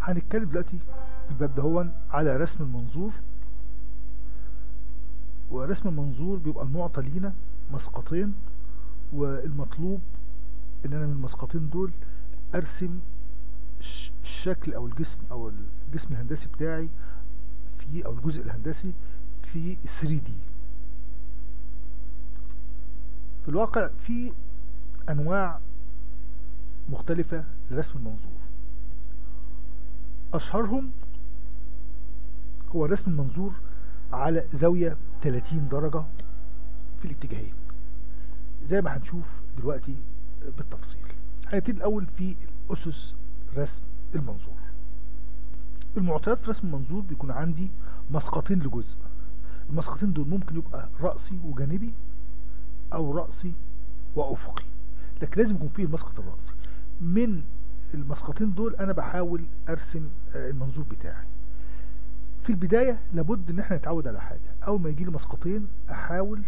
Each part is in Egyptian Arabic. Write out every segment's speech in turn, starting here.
هنتكلم دلوقتي في الباب ده هو على رسم المنظور ورسم المنظور بيبقى المعطى لينا مسقطين والمطلوب ان انا من المسقطين دول ارسم ش- الشكل او الجسم او الجسم الهندسي بتاعي في او الجزء الهندسي في 3 دي في الواقع في انواع مختلفة لرسم المنظور اشهرهم هو رسم المنظور على زاوية 30 درجة في الاتجاهين زي ما هنشوف دلوقتي بالتفصيل هنبتدي الاول في اسس رسم المنظور المعطيات في رسم المنظور بيكون عندي مسقطين لجزء المسقطين دول ممكن يبقى رأسي وجانبي او رأسي وافقي لكن لازم يكون فيه المسقط الرأسي من المسقطين دول انا بحاول ارسم آه، المنظور بتاعي في البداية لابد ان احنا نتعود على حاجة اول ما يجي لي مسقطين احاول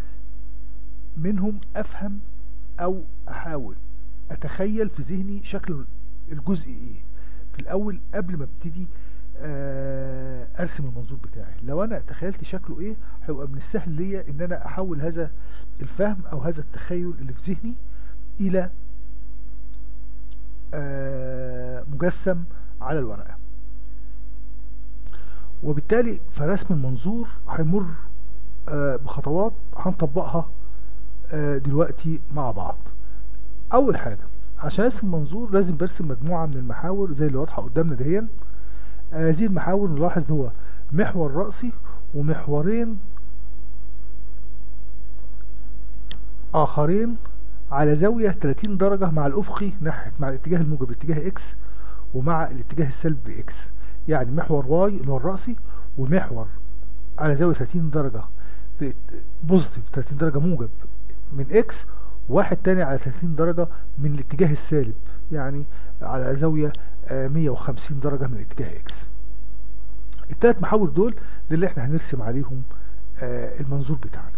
منهم افهم او احاول اتخيل في ذهني شكل الجزء ايه في الاول قبل ما ابتدي آه، ارسم المنظور بتاعي لو انا تخيلت شكله ايه هيبقى من السهل ليا ان انا احول هذا الفهم او هذا التخيل اللي في ذهني الى آه، مجسم على الورقة وبالتالي فرسم المنظور هيمر آه، بخطوات هنطبقها آه، دلوقتي مع بعض اول حاجة عشان ارسم منظور لازم برسم مجموعة من المحاور زي اللي واضحة قدامنا دهيا آه، هذه المحاور نلاحظ ان هو محور رأسي ومحورين آخرين على زاوية 30 درجة مع الأفقي ناحية مع الاتجاه الموجب الاتجاه إكس ومع الاتجاه السلبي إكس يعني محور واي اللي هو الرأسي ومحور على زاوية 30 درجة في بوزيتيف 30 درجة موجب من إكس واحد تاني على 30 درجة من الاتجاه السالب يعني على زاوية آه، 150 درجة من الاتجاه إكس التلات محاور دول دول اللي احنا هنرسم عليهم آه، المنظور بتاعنا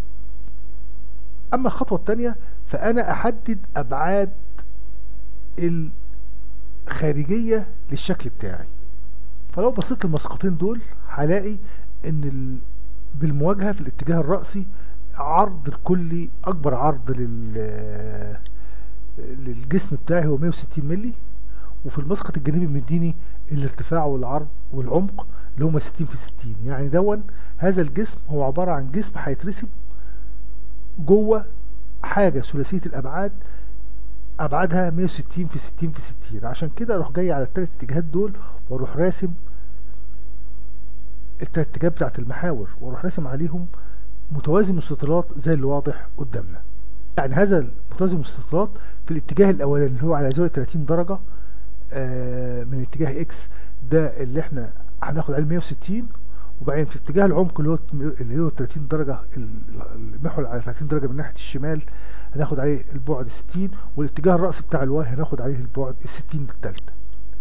اما الخطوة التانية فانا احدد ابعاد الخارجية للشكل بتاعي فلو بصيت للمسقطين دول هلاقي ان ال... بالمواجهة في الاتجاه الرأسي عرض الكلي اكبر عرض لل للجسم بتاعي هو 160 ملي وفي المسقط الجانبي مديني الارتفاع والعرض والعمق اللي هما 60 في 60 يعني دون هذا الجسم هو عبارة عن جسم هيترسم جوه حاجة ثلاثية الأبعاد أبعادها 160 في 60 في 60 عشان كده أروح جاي على التلات اتجاهات دول وأروح راسم التلات اتجاهات بتاعت المحاور وأروح راسم عليهم متوازي مستطيلات زي اللي واضح قدامنا يعني هذا المتوازي مستطيلات في الاتجاه الأولاني اللي هو على زاوية 30 درجة آه من اتجاه اكس ده اللي احنا هناخد عليه 160 وبعدين في اتجاه العمق اللي هو اللي هو 30 درجة المحور على 30 درجة من ناحية الشمال هناخد عليه البعد 60 والاتجاه الرأسي بتاع الواي هناخد عليه البعد ال 60 التالتة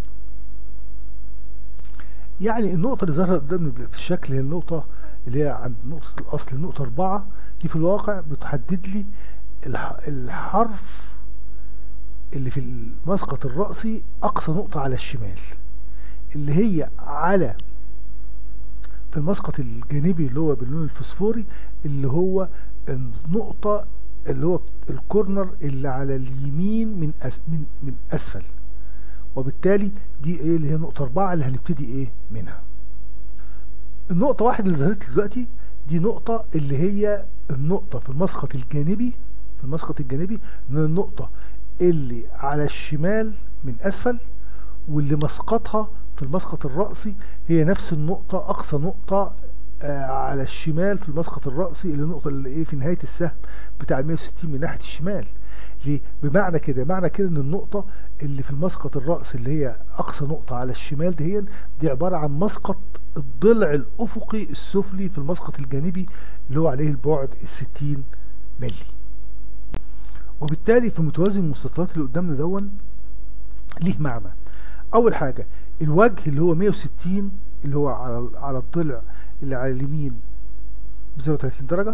يعني النقطة اللي ظاهرة قدامنا في الشكل هي النقطة اللي هي عند نقطة الأصل النقطة أربعة دي في الواقع بتحدد لي الح- الحرف اللي في المسقط الرأسي أقصى نقطة على الشمال اللي هي على في المسقط الجانبي اللي هو باللون الفسفوري اللي هو النقطة اللي هو الكورنر اللي على اليمين من أس من من أسفل وبالتالي دي ايه اللي هي نقطة أربعة اللي هنبتدي ايه منها النقطة واحد اللي ظهرت لي دلوقتي دي نقطة اللي هي النقطة في المسقط الجانبي في المسقط الجانبي إن النقطة اللي على الشمال من أسفل واللي مسقطها في المسقط الرأسي هي نفس النقطة أقصى نقطة آه على الشمال في المسقط الرأسي اللي النقطة اللي ايه في نهاية السهم بتاع ال 160 من ناحية الشمال ليه؟ بمعنى كده معنى كده ان النقطة اللي في المسقط الرأسي اللي هي أقصى نقطة على الشمال دي دي عبارة عن مسقط الضلع الأفقي السفلي في المسقط الجانبي اللي هو عليه البعد الستين ملي وبالتالي في متوازي المستطيلات اللي قدامنا دون ليه معنى أول حاجة الوجه اللي هو 160 اللي هو على على الضلع اللي على اليمين بزاوية 30 درجة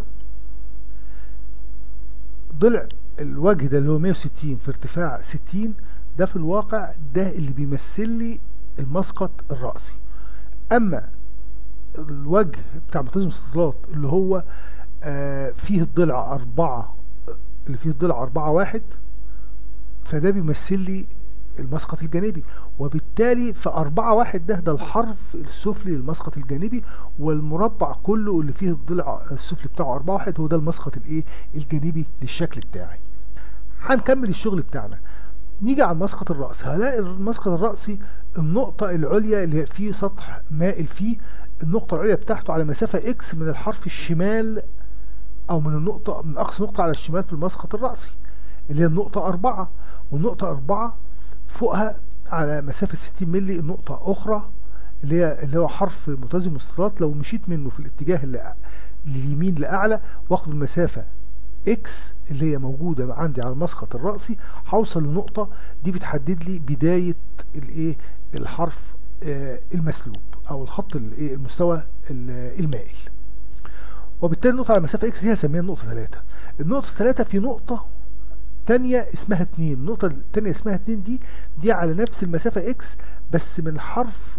ضلع الوجه ده اللي هو 160 في ارتفاع 60 ده في الواقع ده اللي بيمثل لي المسقط الرأسي اما الوجه بتاع متزن المستطيلات اللي هو آه فيه الضلع أربعة اللي فيه الضلع أربعة واحد فده بيمثل لي المسقط الجانبي وبالتالي فأربعة واحد ده ده الحرف السفلي للمسقط الجانبي والمربع كله اللي فيه الضلع السفلي بتاعه أربعة واحد هو ده المسقط الايه الجانبي للشكل بتاعي هنكمل الشغل بتاعنا نيجي على المسقط الرأسي هلاقي المسقط الرأسي النقطة العليا اللي فيه سطح مائل فيه النقطة العليا بتاعته على مسافة اكس من الحرف الشمال او من النقطة من اقصى نقطة على الشمال في المسقط الرأسي اللي هي النقطة أربعة والنقطة أربعة فوقها على مسافة 60 مللي نقطة أخرى اللي هي اللي هو حرف متوازي المستطيلات لو مشيت منه في الاتجاه اللي اليمين لأعلى واخد المسافة اكس اللي هي موجودة عندي على المسقط الرأسي هوصل لنقطة دي بتحدد لي بداية الايه الحرف آه المسلوب او الخط الايه المستوى المائل وبالتالي النقطة على مسافة اكس دي هسميها النقطة 3 النقطة 3 في نقطة تانية اسمها 2 النقطة التانية اسمها 2 دي دي على نفس المسافة اكس بس من حرف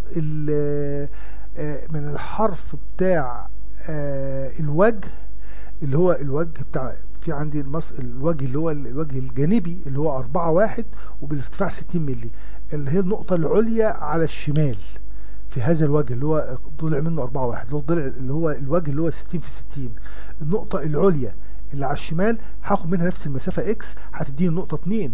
من الحرف بتاع الوجه اللي هو الوجه بتاع في عندي المص... الوجه اللي هو الوجه الجانبي اللي هو 4 واحد وبالارتفاع 60 مللي اللي هي النقطة العليا على الشمال في هذا الوجه اللي هو ضلع منه 4 واحد اللي هو الضلع اللي هو الوجه اللي هو 60 في 60 النقطة العليا اللي على الشمال هاخد منها نفس المسافة اكس هتديني النقطة 2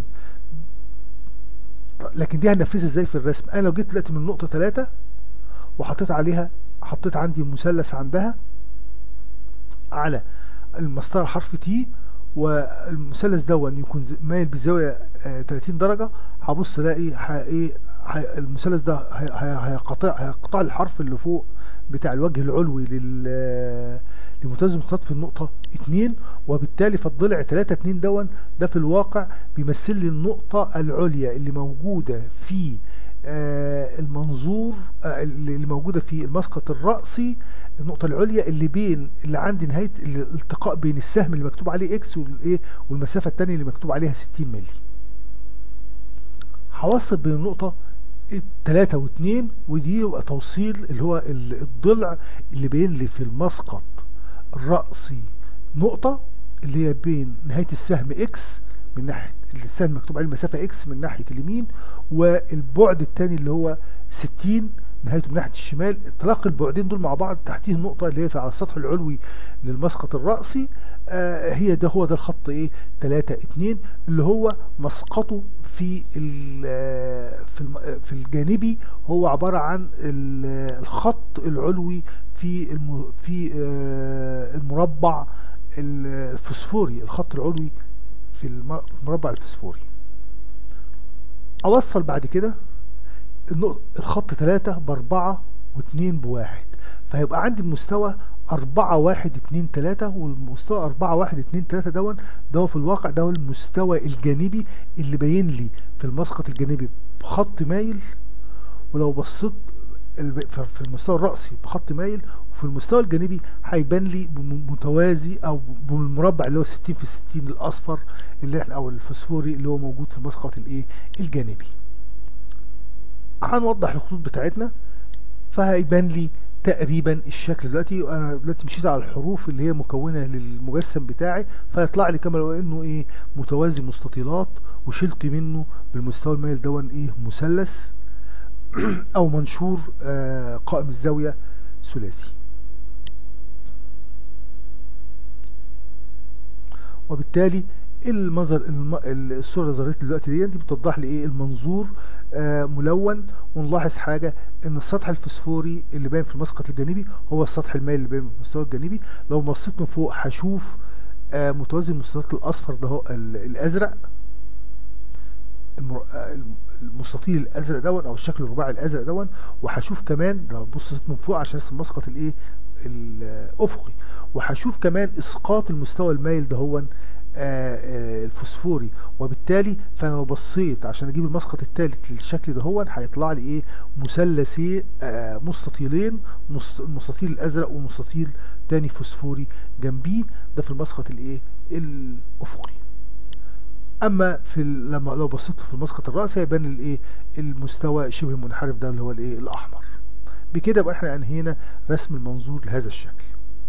لكن دي هننفذها ازاي في الرسم انا لو جيت دلوقتي من النقطة 3 وحطيت عليها حطيت عندي مثلث عندها على المسطرة حرف تي والمثلث دون يكون مايل بزاوية آه 30 درجة هبص الاقي ايه المثلث ده هيقطع هيقطع الحرف اللي فوق بتاع الوجه العلوي لل لمتزن المستطيلات في النقطة 2 وبالتالي فالضلع 3 2 دون ده في الواقع بيمثل لي النقطة العليا اللي موجودة في آه المنظور آه اللي موجودة في المسقط الرأسي النقطة العليا اللي بين اللي عندي نهاية الالتقاء بين السهم اللي مكتوب عليه اكس والايه والمسافة الثانية اللي مكتوب عليها 60 مللي هوصل بين النقطة التلاتة واتنين ودي يبقى توصيل اللي هو الضلع اللي بين لي في المسقط الرأسي نقطة اللي هي بين نهاية السهم اكس من ناحية السهم مكتوب عليه المسافة اكس من ناحية اليمين والبعد التاني اللي هو 60 نهايته من ناحية الشمال تلاقي البعدين دول مع بعض تحتيه النقطة اللي هي على السطح العلوي للمسقط الرأسي آه هي ده هو ده الخط ايه 3 2 اللي هو مسقطه في في في الجانبي هو عبارة عن الخط العلوي في الم في آه المربع الفسفوري الخط العلوي في المربع الفسفوري اوصل بعد كده الخط 3 باربعة واتنين بواحد فهيبقى عندي المستوى أربعة واحد اتنين تلاتة والمستوى أربعة واحد اتنين تلاتة دون ده في الواقع ده هو المستوى الجانبي اللي باين لي في المسقط الجانبي بخط مايل ولو بصيت في المستوى الرأسي بخط مايل وفي المستوى الجانبي هيبان لي متوازي او بالمربع اللي هو 60 في 60 الاصفر اللي احنا او الفسفوري اللي هو موجود في المسقط الايه الجانبي هنوضح الخطوط بتاعتنا فهيبان لي تقريبا الشكل دلوقتي انا دلوقتي مشيت على الحروف اللي هي مكونه للمجسم بتاعي فيطلع لي كما لو انه ايه متوازي مستطيلات وشلت منه بالمستوى المايل دون ايه مثلث او منشور آه قائم الزاويه ثلاثي وبالتالي المنظر الم... الصوره اللي ظهرت لي دلوقتي دي دي بتوضح لي ايه المنظور آه ملون ونلاحظ حاجه ان السطح الفسفوري اللي باين في المسقط الجانبي هو السطح المائل اللي باين في المستوى الجانبي لو بصيت من فوق هشوف آه متوازي المستطيلات الاصفر ده هو الازرق المستطيل الازرق دون او الشكل الرباعي الازرق دون وهشوف كمان لو بصيت من فوق عشان اسم المسقط الايه الافقي وهشوف كمان اسقاط المستوى المايل دهون آه آه الفوسفوري وبالتالي فانا لو بصيت عشان اجيب المسقط الثالث للشكل ده هو هيطلع لي ايه مثلثي آه مستطيلين المستطيل الازرق ومستطيل تاني فوسفوري جنبيه ده في المسقط الايه الافقي اما في ال- لما لو بصيت في المسقط الرأسي هيبان الايه المستوى شبه منحرف ده اللي هو الايه الاحمر بكده يبقى احنا انهينا رسم المنظور لهذا الشكل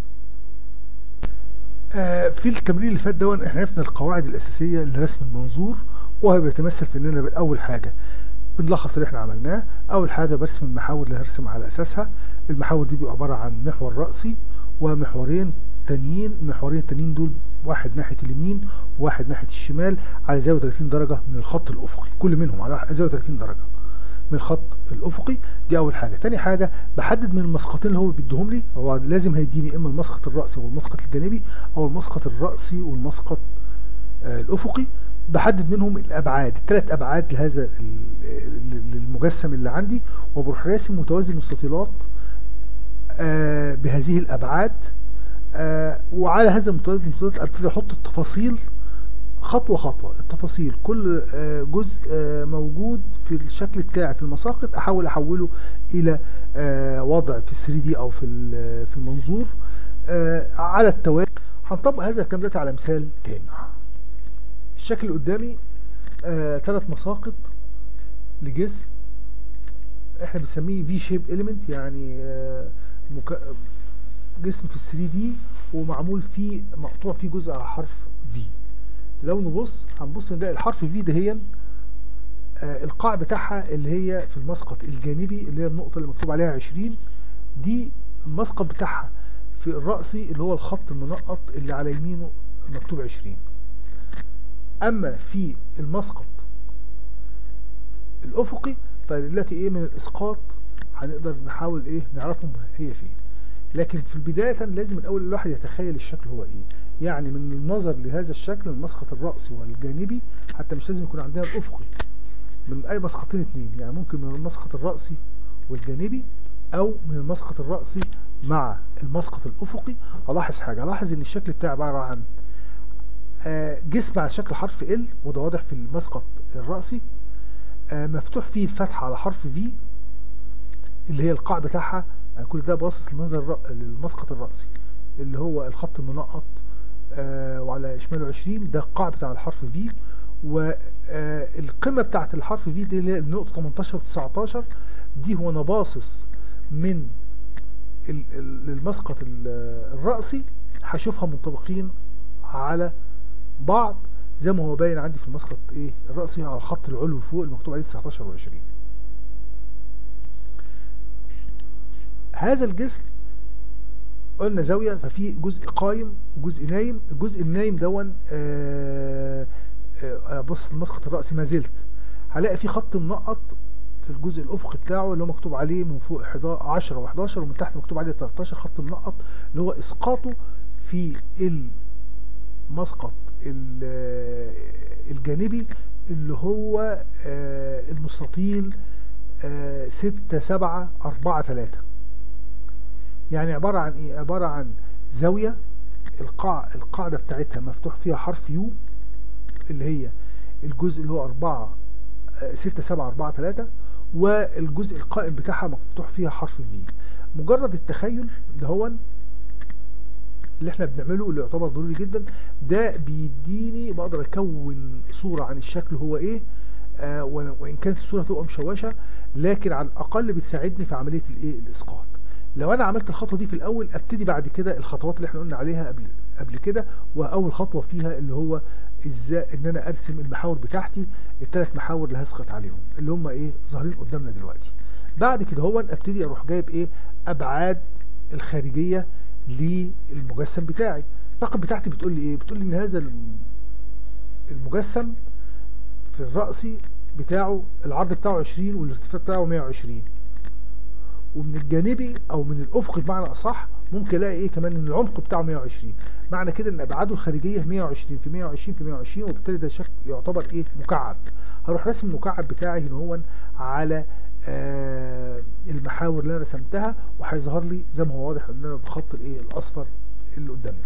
آه في التمرين اللي فات دون احنا عرفنا القواعد الاساسيه لرسم المنظور وهو بيتمثل في اننا باول حاجه بنلخص اللي احنا عملناه اول حاجه برسم المحاور اللي هرسم على اساسها المحاور دي بيبقى عباره عن محور رأسي ومحورين تانيين محورين تانيين دول واحد ناحيه اليمين وواحد ناحيه الشمال على زاويه 30 درجه من الخط الافقي كل منهم على زاويه 30 درجه من الخط الافقي دي اول حاجه تاني حاجه بحدد من المسقطين اللي هو بيديهم لي هو لازم هيديني اما المسقط الرأسي والمسقط الجانبي او المسقط الرأسي والمسقط آه الافقي بحدد منهم الابعاد الثلاث ابعاد لهذا ال- ال- المجسم اللي عندي وبروح راسم متوازي مستطيلات آه بهذه الابعاد آه وعلى هذا المتوازي المستطيلات ابتدي احط التفاصيل خطوه خطوه التفاصيل كل آه جزء آه موجود في الشكل بتاعي في المساقط احاول احوله الى آه وضع في 3 دي او في ال- في المنظور آه على التوالي هنطبق هذا الكلام ده على مثال تاني الشكل اللي قدامي آه ثلاث مساقط لجسم احنا بنسميه في شيب اليمنت يعني آه مك... جسم في 3 دي ومعمول فيه مقطوع فيه جزء على حرف في لو نبص هنبص نلاقي الحرف في دهيا آه القاع بتاعها اللي هي في المسقط الجانبي اللي هي النقطة اللي مكتوب عليها 20 دي المسقط بتاعها في الرأسي اللي هو الخط المنقط اللي على يمينه مكتوب 20 اما في المسقط الافقي فالتي ايه من الاسقاط هنقدر نحاول ايه نعرفهم هي فين لكن في البداية لازم الاول الواحد يتخيل الشكل هو ايه يعني من النظر لهذا الشكل المسقط الرأسي والجانبي حتى مش لازم يكون عندنا الافقي من اي مسقطين اتنين يعني ممكن من المسقط الرأسي والجانبي او من المسقط الرأسي مع المسقط الافقي الاحظ حاجة الاحظ ان الشكل بتاعي عبارة عن آه، جسم على شكل حرف ال وده واضح في المسقط الرأسي آه، مفتوح فيه الفتحة على حرف في اللي هي القاع بتاعها يعني كل ده باصص للمنظر الر- للمسقط الرأسي اللي هو الخط المنقط آه، وعلى شماله 20 ده القاع بتاع الحرف في والقمة بتاعت الحرف في دي اللي هي النقطة 18 و 19 دي هو انا باصص من ال- ال- المسقط ال- الرأسي هشوفها منطبقين على بعض زي ما هو باين عندي في المسقط ايه الرأسي على الخط العلوي فوق المكتوب عليه 19 و20 هذا الجسم قلنا زاوية ففي جزء قايم وجزء نايم الجزء النايم دون آه آه بص المسقط الرأسي ما زلت هلاقي في خط منقط في الجزء الافقي بتاعه اللي هو مكتوب عليه من فوق 11 10 و11 ومن تحت مكتوب عليه 13 خط منقط اللي هو اسقاطه في المسقط ال- الجانبي اللي هو آه، المستطيل آه، ستة سبعة أربعة تلاتة يعني عبارة عن إيه؟ عبارة عن زاوية القاع القاعدة بتاعتها مفتوح فيها حرف يو اللي هي الجزء اللي هو أربعة آه، ستة سبعة أربعة تلاتة والجزء القائم بتاعها مفتوح فيها حرف في مجرد التخيل دهون اللي احنا بنعمله اللي يعتبر ضروري جدا ده بيديني بقدر اكون صورة عن الشكل هو ايه آه وأنا- وان كانت الصورة تبقى مشوشة لكن على الاقل بتساعدني في عملية الايه الاسقاط لو انا عملت الخطوة دي في الاول ابتدي بعد كده الخطوات اللي احنا قلنا عليها قبل قبل كده واول خطوة فيها اللي هو ازاي ان انا ارسم المحاور بتاعتي الثلاث محاور اللي هسقط عليهم اللي هم ايه ظاهرين قدامنا دلوقتي بعد كده هو ابتدي اروح جايب ايه ابعاد الخارجيه للمجسم بتاعي الطاقم بتاعتي بتقول لي ايه بتقول لي ان هذا الم- المجسم في الرأسي بتاعه العرض بتاعه 20 والارتفاع بتاعه 120 ومن الجانبي او من الافقي بمعنى اصح ممكن الاقي ايه كمان ان العمق بتاعه 120 معنى كده ان ابعاده الخارجيه 120 في 120 في 120 وبالتالي ده شكل يعتبر ايه مكعب هروح راسم المكعب بتاعي هنا هو على آه المحاور اللي انا رسمتها وهيظهر لي زي ما هو واضح ان انا بخط الايه الاصفر اللي قدامنا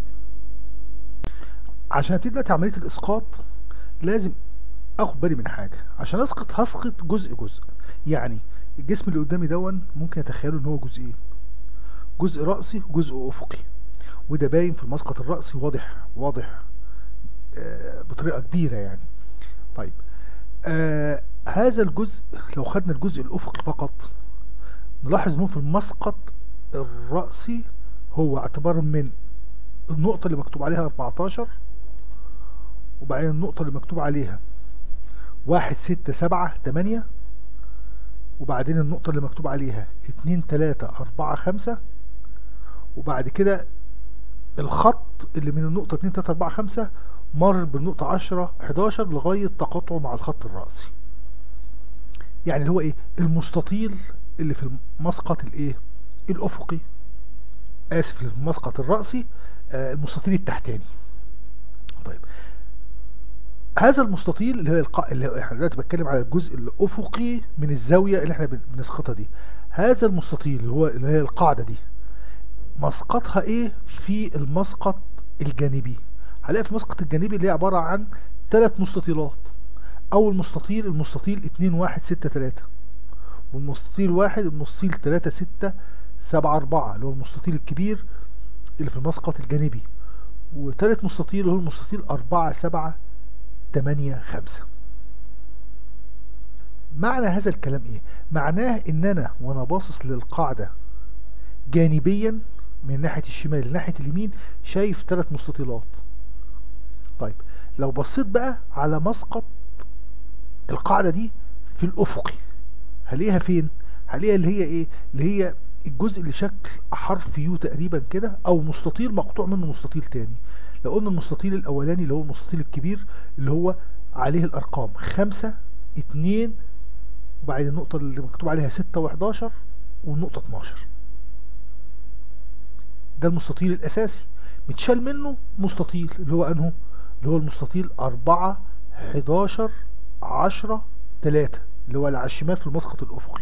عشان ابتدي دلوقتي عمليه الاسقاط لازم اخد بالي من حاجه عشان اسقط هسقط جزء جزء يعني الجسم اللي قدامي دون ممكن اتخيله ان هو جزئين جزء رأسي وجزء افقي وده باين في المسقط الرأسي واضح واضح آه، بطريقه كبيره يعني طيب آه هذا الجزء لو خدنا الجزء الافقي فقط نلاحظ انه في المسقط الرأسي هو اعتبارا من النقطة اللي مكتوب عليها 14 وبعدين النقطة اللي مكتوب عليها واحد ستة سبعة تمانية وبعدين النقطة اللي مكتوب عليها اتنين تلاتة أربعة خمسة وبعد كده الخط اللي من النقطة اتنين تلاتة أربعة خمسة مر بالنقطة عشرة حداشر لغاية تقاطعه مع الخط الرأسي يعني اللي هو ايه المستطيل اللي في المسقط الايه الأفقي آسف اللي في المسقط الرأسي آه المستطيل التحتاني طيب هذا المستطيل اللي هو القا... اللي هو احنا دلوقتي بتكلم على الجزء الافقي من الزاويه اللي احنا بنسقطها دي هذا المستطيل اللي هو اللي هي القاعده دي مسقطها ايه في المسقط الجانبي هلاقي في المسقط الجانبي اللي هي عباره عن ثلاث مستطيلات اول مستطيل المستطيل 2 1 6 3 والمستطيل واحد المستطيل 3 6 7 4 اللي هو المستطيل الكبير اللي في المسقط الجانبي وثالث مستطيل اللي هو المستطيل 4 7 8 5 معنى هذا الكلام ايه معناه ان انا وانا باصص للقاعدة جانبيا من ناحية الشمال لناحية اليمين شايف ثلاث مستطيلات طيب لو بصيت بقى على مسقط القاعدة دي في الافقي هلاقيها فين هلاقيها اللي هي ايه اللي هي الجزء اللي شكل حرف يو تقريبا كده او مستطيل مقطوع منه مستطيل تاني لو قلنا المستطيل الاولاني اللي هو المستطيل الكبير اللي هو عليه الارقام خمسة اتنين وبعد النقطة اللي مكتوب عليها ستة وحداشر والنقطة اتناشر ده المستطيل الاساسي متشال منه مستطيل اللي هو انه اللي هو المستطيل اربعة حداشر عشرة تلاتة اللي هو اللي على الشمال في المسقط الافقي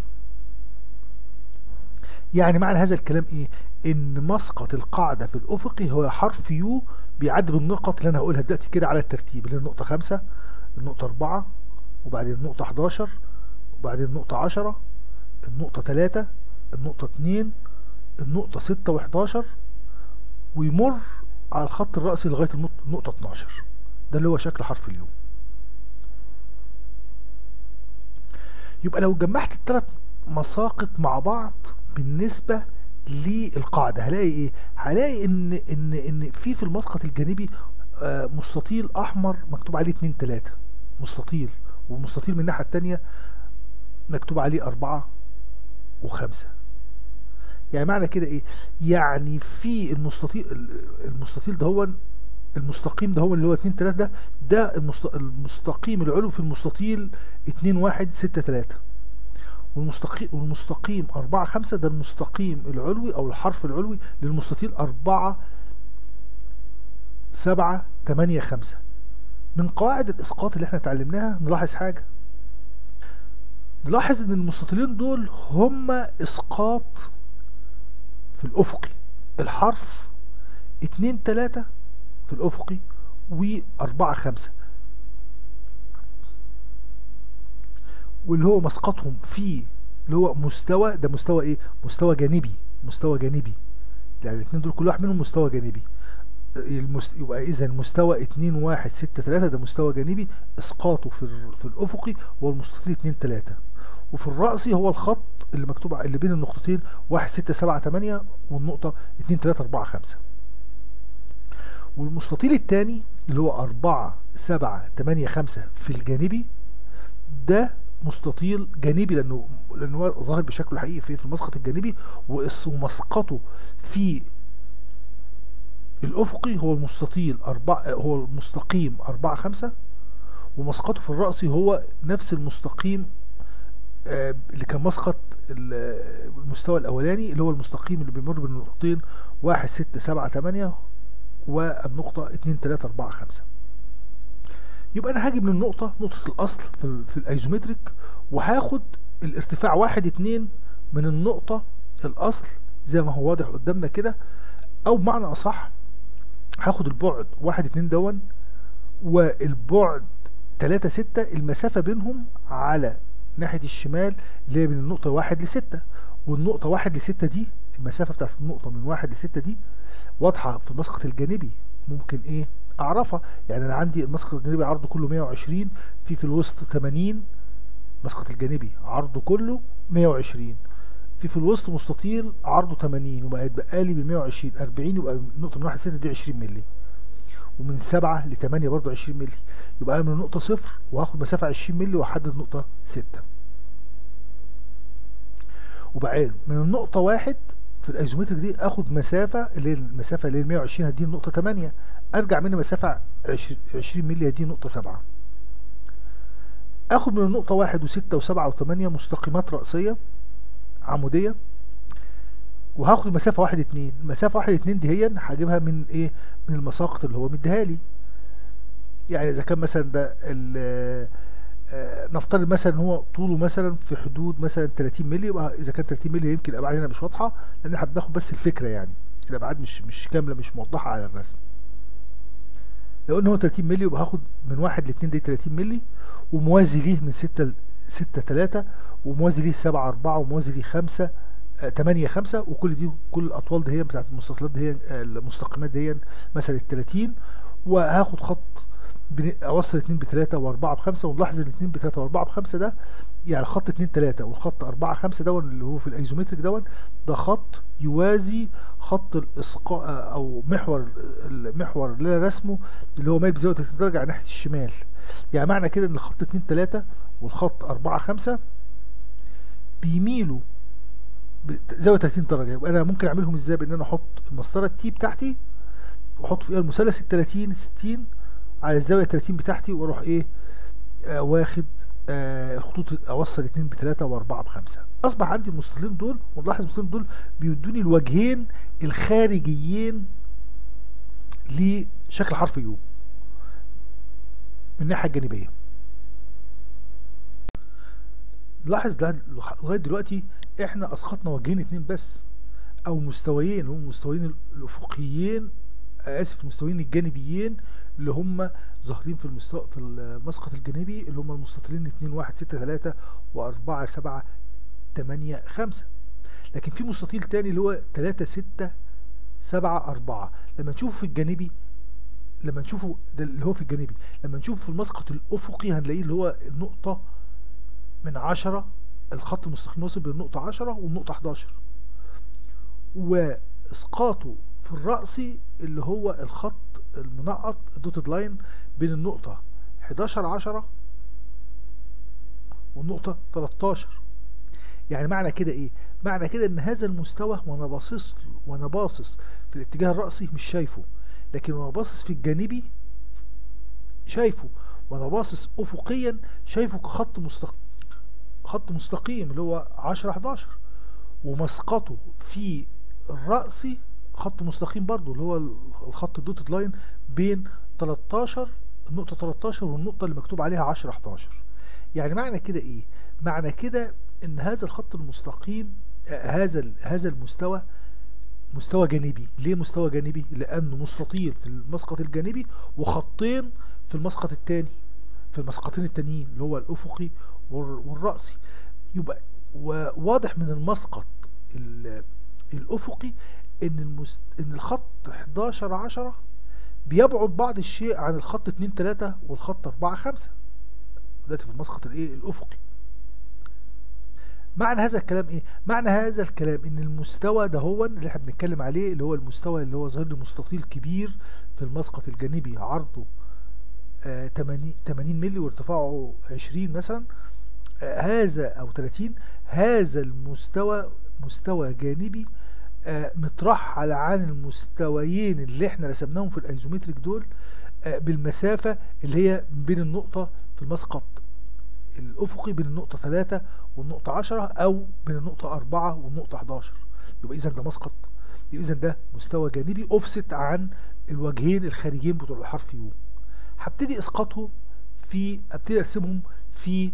يعني معنى هذا الكلام ايه ان مسقط القاعدة في الافقي هو حرف يو بيعدي بالنقط اللي انا هقولها دلوقتي كده على الترتيب اللي هي النقطة خمسة النقطة اربعة وبعدين النقطة حداشر وبعدين النقطة عشرة النقطة تلاتة النقطة اتنين النقطة ستة وحداشر ويمر على الخط الرأسي لغاية النقطة اتناشر ده اللي هو شكل حرف اليو يبقى لو جمعت الثلاث مساقط مع بعض بالنسبة للقاعدة هلاقي ايه هلاقي ان ان ان في في المسقط الجانبي آه مستطيل احمر مكتوب عليه 2 3 مستطيل ومستطيل من الناحية التانية مكتوب عليه أربعة وخمسة يعني معنى كده ايه يعني في المستطيل المستطيل ده هو المستقيم ده هو اللي هو 2 3 ده ده المستقيم العلوي في المستطيل 2 1 6 3 والمستقيم والمستقيم 4 5 ده المستقيم العلوي او الحرف العلوي للمستطيل 4 7 8 5 من قواعد الاسقاط اللي احنا اتعلمناها نلاحظ حاجه نلاحظ ان المستطيلين دول هما اسقاط في الافقي الحرف 2 3 في الافقي و4 5 واللي هو مسقطهم في اللي هو مستوى ده مستوى ايه مستوى جانبي مستوى جانبي يعني الاثنين دول كل واحد منهم مستوى جانبي المست... يبقى اذا مستوى 2 1 6 3 ده مستوى جانبي اسقاطه في ال... في الافقي هو المستطيل 2 3 وفي الرأسي هو الخط اللي مكتوب اللي بين النقطتين 1 6 7 8 والنقطة 2 3 4 5 والمستطيل الثاني اللي هو 4 7 8 5 في الجانبي ده مستطيل جانبي لانه لانه هو ظاهر بشكله حقيقي في في المسقط الجانبي ومسقطه في الافقي هو المستطيل أربعة هو المستقيم 4 5 ومسقطه في الرأسي هو نفس المستقيم آه اللي كان مسقط المستوى الاولاني اللي هو المستقيم اللي بيمر بالنقطتين 1 6 7 8 والنقطة 2 3 4 5 يبقى انا هاجي من النقطة نقطة الاصل في, في الايزومتريك وهاخد الارتفاع واحد اتنين من النقطة الاصل زي ما هو واضح قدامنا كده او بمعنى اصح هاخد البعد واحد اتنين دون والبعد تلاتة ستة المسافة بينهم على ناحية الشمال اللي هي من النقطة واحد لستة والنقطة واحد لستة دي المسافة بتاعت النقطة من واحد لستة دي واضحة في المسقط الجانبي ممكن ايه اعرفها يعني انا عندي المسقط الجانبي عرضه كله 120 في في الوسط 80 المسقط الجانبي عرضه كله 120 في في الوسط مستطيل عرضه 80 وبقى يتبقى لي بال 120 40 يبقى النقطه من 1 ل 6 دي 20 مللي ومن 7 ل 8 برضه 20 مللي يبقى انا من النقطه صفر وهاخد مسافه 20 مللي واحدد نقطه 6 وبعدين من النقطه واحد في الايزومتريك دي اخد مسافه اللي هي المسافه اللي هي 120 هدي النقطه 8 ارجع منها مسافه 20 مللي هدي النقطه 7 اخد من النقطه واحد وستة وسبعة وثمانية مستقيمات رأسية عمودية وهاخد مسافة واحد اتنين المسافة واحد اتنين دي هي هجيبها من ايه من المساقط اللي هو مديها لي يعني اذا كان مثلا ده آه نفترض مثلا ان هو طوله مثلا في حدود مثلا 30 مللي يبقى اذا كان 30 مللي يمكن الابعاد هنا مش واضحه لان احنا بناخد بس الفكره يعني الابعاد مش مش كامله مش موضحه على الرسم لو ان هو 30 مللي يبقى هاخد من واحد ل 2 دي 30 مللي وموازي ليه من 6 ل 6 3 وموازي ليه 7 4 وموازي ليه 5 8 5 وكل دي كل الاطوال دي هي بتاعت المستطيلات دي هي المستقيمات دي هي مثلا ال 30 وهاخد خط اوصل 2 ب 3 و4 ب 5 ونلاحظ ان 2 ب 3 و4 ب 5 ده يعني خط 2 3 والخط 4 5 دون اللي هو في الايزومتريك دون ده خط يوازي خط الاسقاء او محور المحور اللي انا رسمه اللي هو مايل بزاويه 30 درجه على ناحيه الشمال يعني معنى كده ان الخط 2 3 والخط 4 5 بيميلوا بزاويه 30 درجه يبقى انا ممكن اعملهم ازاي بان انا احط المسطره التي بتاعتي واحط فيها المثلث ال 30 60 على الزاويه 30 بتاعتي واروح ايه آه واخد آه خطوط اوصل 2 ب 3 و4 ب 5 اصبح عندي المستطيلين دول ونلاحظ المستطيلين دول بيدوني الوجهين الخارجيين لشكل حرف يو من الناحيه الجانبيه لاحظ ده لغايه دلوقتي احنا اسقطنا وجهين اتنين بس او مستويين هم مستويين الافقيين اسف المستويين الجانبيين اللي هم ظاهرين في المستوى في المسقط الجانبي اللي هم المستطيلين 2 1 6 3 و4 7 8 5 لكن في مستطيل تاني اللي هو 3 6 7 4 لما نشوفه في الجانبي لما نشوفه ده اللي هو في الجانبي لما نشوفه في المسقط الافقي هنلاقيه اللي هو النقطه من 10 الخط المستقيم واصل بين النقطه 10 والنقطه 11 واسقاطه في الرأسي اللي هو الخط المنقط الدوتد لاين بين النقطة 11 10 والنقطة 13 يعني معنى كده ايه؟ معنى كده ان هذا المستوى وانا باصص وانا باصص في الاتجاه الرأسي مش شايفه لكن وانا باصص في الجانبي شايفه وانا باصص افقيا شايفه كخط مستقيم خط مستقيم اللي هو 10 11 ومسقطه في الرأسي خط مستقيم برضو اللي هو الخط الدوتد لاين بين 13 النقطة 13 والنقطة اللي مكتوب عليها 10 11 يعني معنى كده ايه؟ معنى كده ان هذا الخط المستقيم آه هذا هذا المستوى مستوى جانبي ليه مستوى جانبي؟ لأنه مستطيل في المسقط الجانبي وخطين في المسقط الثاني في المسقطين التانيين اللي هو الأفقي والرأسي يبقى وواضح من المسقط الأفقي ان المست... ان الخط 11 10 بيبعد بعض الشيء عن الخط 2 3 والخط 4 5 ده في المسقط الايه الافقي معنى هذا الكلام ايه معنى هذا الكلام ان المستوى ده هو اللي احنا بنتكلم عليه اللي هو المستوى اللي هو ظاهر لي مستطيل كبير في المسقط الجانبي عرضه آه 80 80 مللي وارتفاعه 20 مثلا آه هذا او 30 هذا المستوى مستوى جانبي آه مترحل عن المستويين اللي احنا رسمناهم في الايزومتريك دول آه بالمسافة اللي هي بين النقطة في المسقط الأفقي بين النقطة 3 والنقطة 10 أو بين النقطة 4 والنقطة 11 يبقى إذا ده مسقط يبقى إذا ده مستوى جانبي أوفست عن الوجهين الخارجيين بتوع الحرف يو هبتدي إسقاطهم في ابتدي أرسمهم في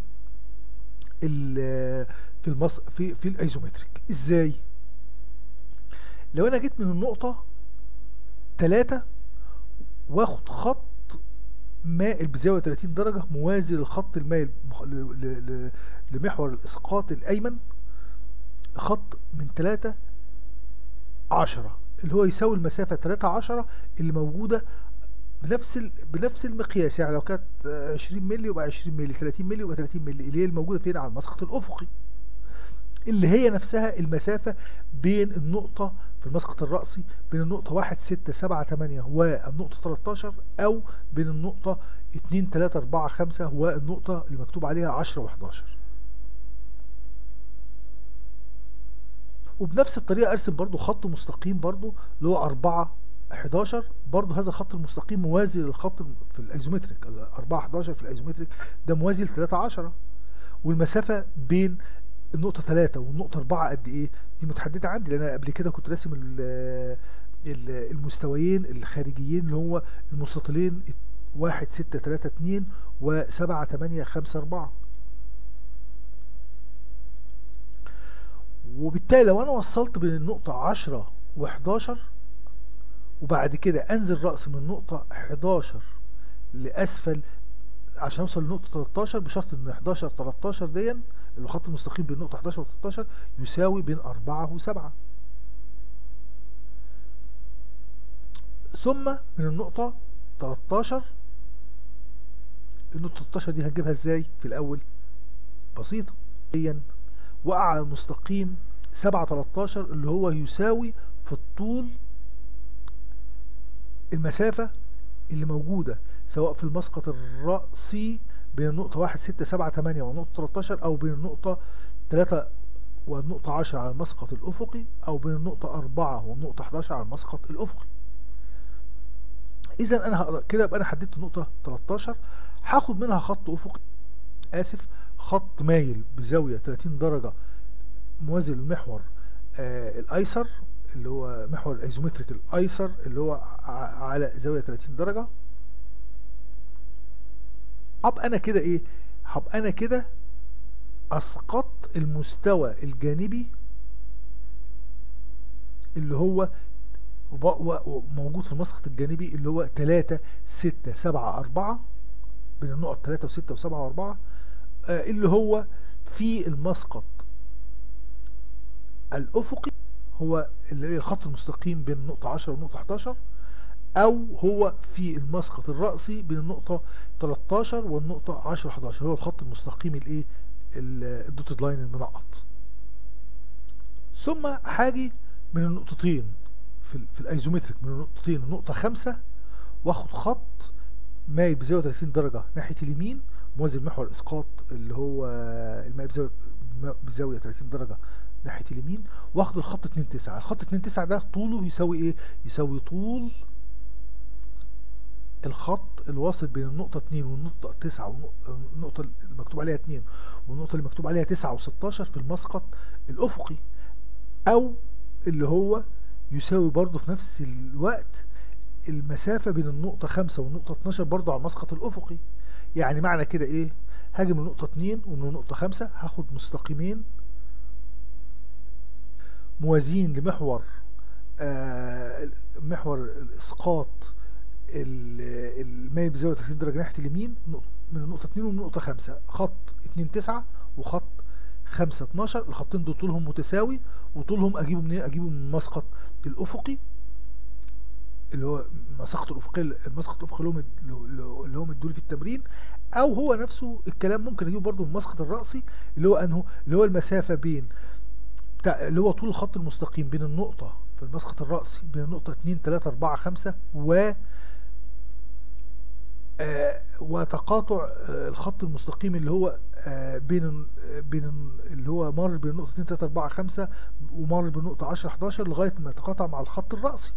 في المص في في الايزومتريك ازاي لو انا جيت من النقطة تلاتة واخد خط مائل بزاوية 30 درجة موازي للخط المائل لمحور الإسقاط الأيمن خط من 3 10 اللي هو يساوي المسافة 3 10 اللي موجودة بنفس ال... بنفس المقياس يعني لو كانت آه، 20 مللي يبقى 20 مللي 30 مللي يبقى 30 مللي اللي هي الموجوده فين على المسقط الافقي اللي هي نفسها المسافه بين النقطه في المسقط الرأسي بين النقطة 1 6 7 8 والنقطة 13 أو بين النقطة 2 3 4 5 والنقطة اللي مكتوب عليها 10 و11 وبنفس الطريقة أرسم برضو خط مستقيم برضو اللي هو 4 11 برضو هذا الخط المستقيم موازي للخط في الايزومتريك 4 11 في الايزومتريك ده موازي ل 3 10 والمسافة بين النقطة 3 والنقطة 4 قد ايه؟ دي متحددة عندي لان انا قبل كده كنت راسم ال- ال- المستويين الخارجيين اللي هو المستطيلين 1 6 3 2 و 7 8 5 4 وبالتالي لو انا وصلت بين النقطة 10 و11 وبعد كده انزل رأس من النقطة 11 لأسفل عشان اوصل لنقطة 13 بشرط ان 11 13 دي الخط المستقيم بين نقطة 11 و 13 يساوي بين 4 و7 ثم من النقطة 13 النقطة 13 دي هنجيبها ازاي في الأول؟ بسيطة دي وقع على المستقيم 7 13 اللي هو يساوي في الطول المسافة اللي موجودة سواء في المسقط الرأسي بين النقطة 1 6 7 8 والنقطة 13 أو بين النقطة 3 والنقطة 10 على المسقط الأفقي أو بين النقطة 4 والنقطة 11 على المسقط الأفقي. إذا أنا هقدر كده يبقى أنا حددت النقطة 13 هاخد منها خط أفقي آسف خط مايل بزاوية 30 درجة موازي للمحور آه الأيسر اللي هو محور الايزومتريك الايسر اللي هو ع- على زاويه 30 درجه هبقى انا كده ايه هبقى انا كده اسقطت المستوى الجانبي اللي هو وب- و- موجود في المسقط الجانبي اللي هو 3 6 7 4 بين النقط 3 و6 و7 و4 اللي هو في المسقط الافقي هو اللي هي الخط المستقيم بين النقطة 10 والنقطة 11 أو هو في المسقط الرأسي بين النقطة 13 والنقطة 10 11 هو الخط المستقيم الإيه ال- الدوتد لاين المنقط ثم هاجي من النقطتين في, ال- في الايزومتريك من النقطتين النقطة 5 واخد خط مايل بزاوية 30 درجة ناحية اليمين موازي المحور الإسقاط اللي هو المايل بزاوية بزاوية 30 درجة ناحية اليمين واخد الخط 2 9 الخط 2 9 ده طوله يساوي ايه يساوي طول الخط الواصل بين النقطة 2 والنقطة 9 والنقطة اللي مكتوب عليها 2 والنقطة اللي مكتوب عليها 9 و16 في المسقط الأفقي أو اللي هو يساوي برضه في نفس الوقت المسافة بين النقطة 5 والنقطة 12 برضه على المسقط الأفقي يعني معنى كده إيه؟ هاجي من النقطة 2 ومن النقطة 5 هاخد مستقيمين موازين لمحور آه محور الاسقاط ال- المايل بزاويه 30 درجه ناحيه اليمين نق- من النقطه 2 ومن النقطه 5 خط 2 9 وخط 5 12 الخطين دول طولهم متساوي وطولهم اجيبه منين اجيبه من المسقط الافقي اللي هو مسقط الافقي المسقط الافقي اللي هو مد- اللي هو مدولي في التمرين او هو نفسه الكلام ممكن اجيبه برضو من المسقط الرأسي اللي هو انه اللي هو المسافه بين بتاع اللي هو طول الخط المستقيم بين النقطة في المسقط الرأسي بين النقطة 2 3 4 5 و آه وتقاطع آه الخط المستقيم اللي هو آه بين ال- بين ال- اللي هو مر بين النقطة 2 3 4 5 ومر بالنقطة 10 11 لغاية ما يتقاطع مع الخط الرأسي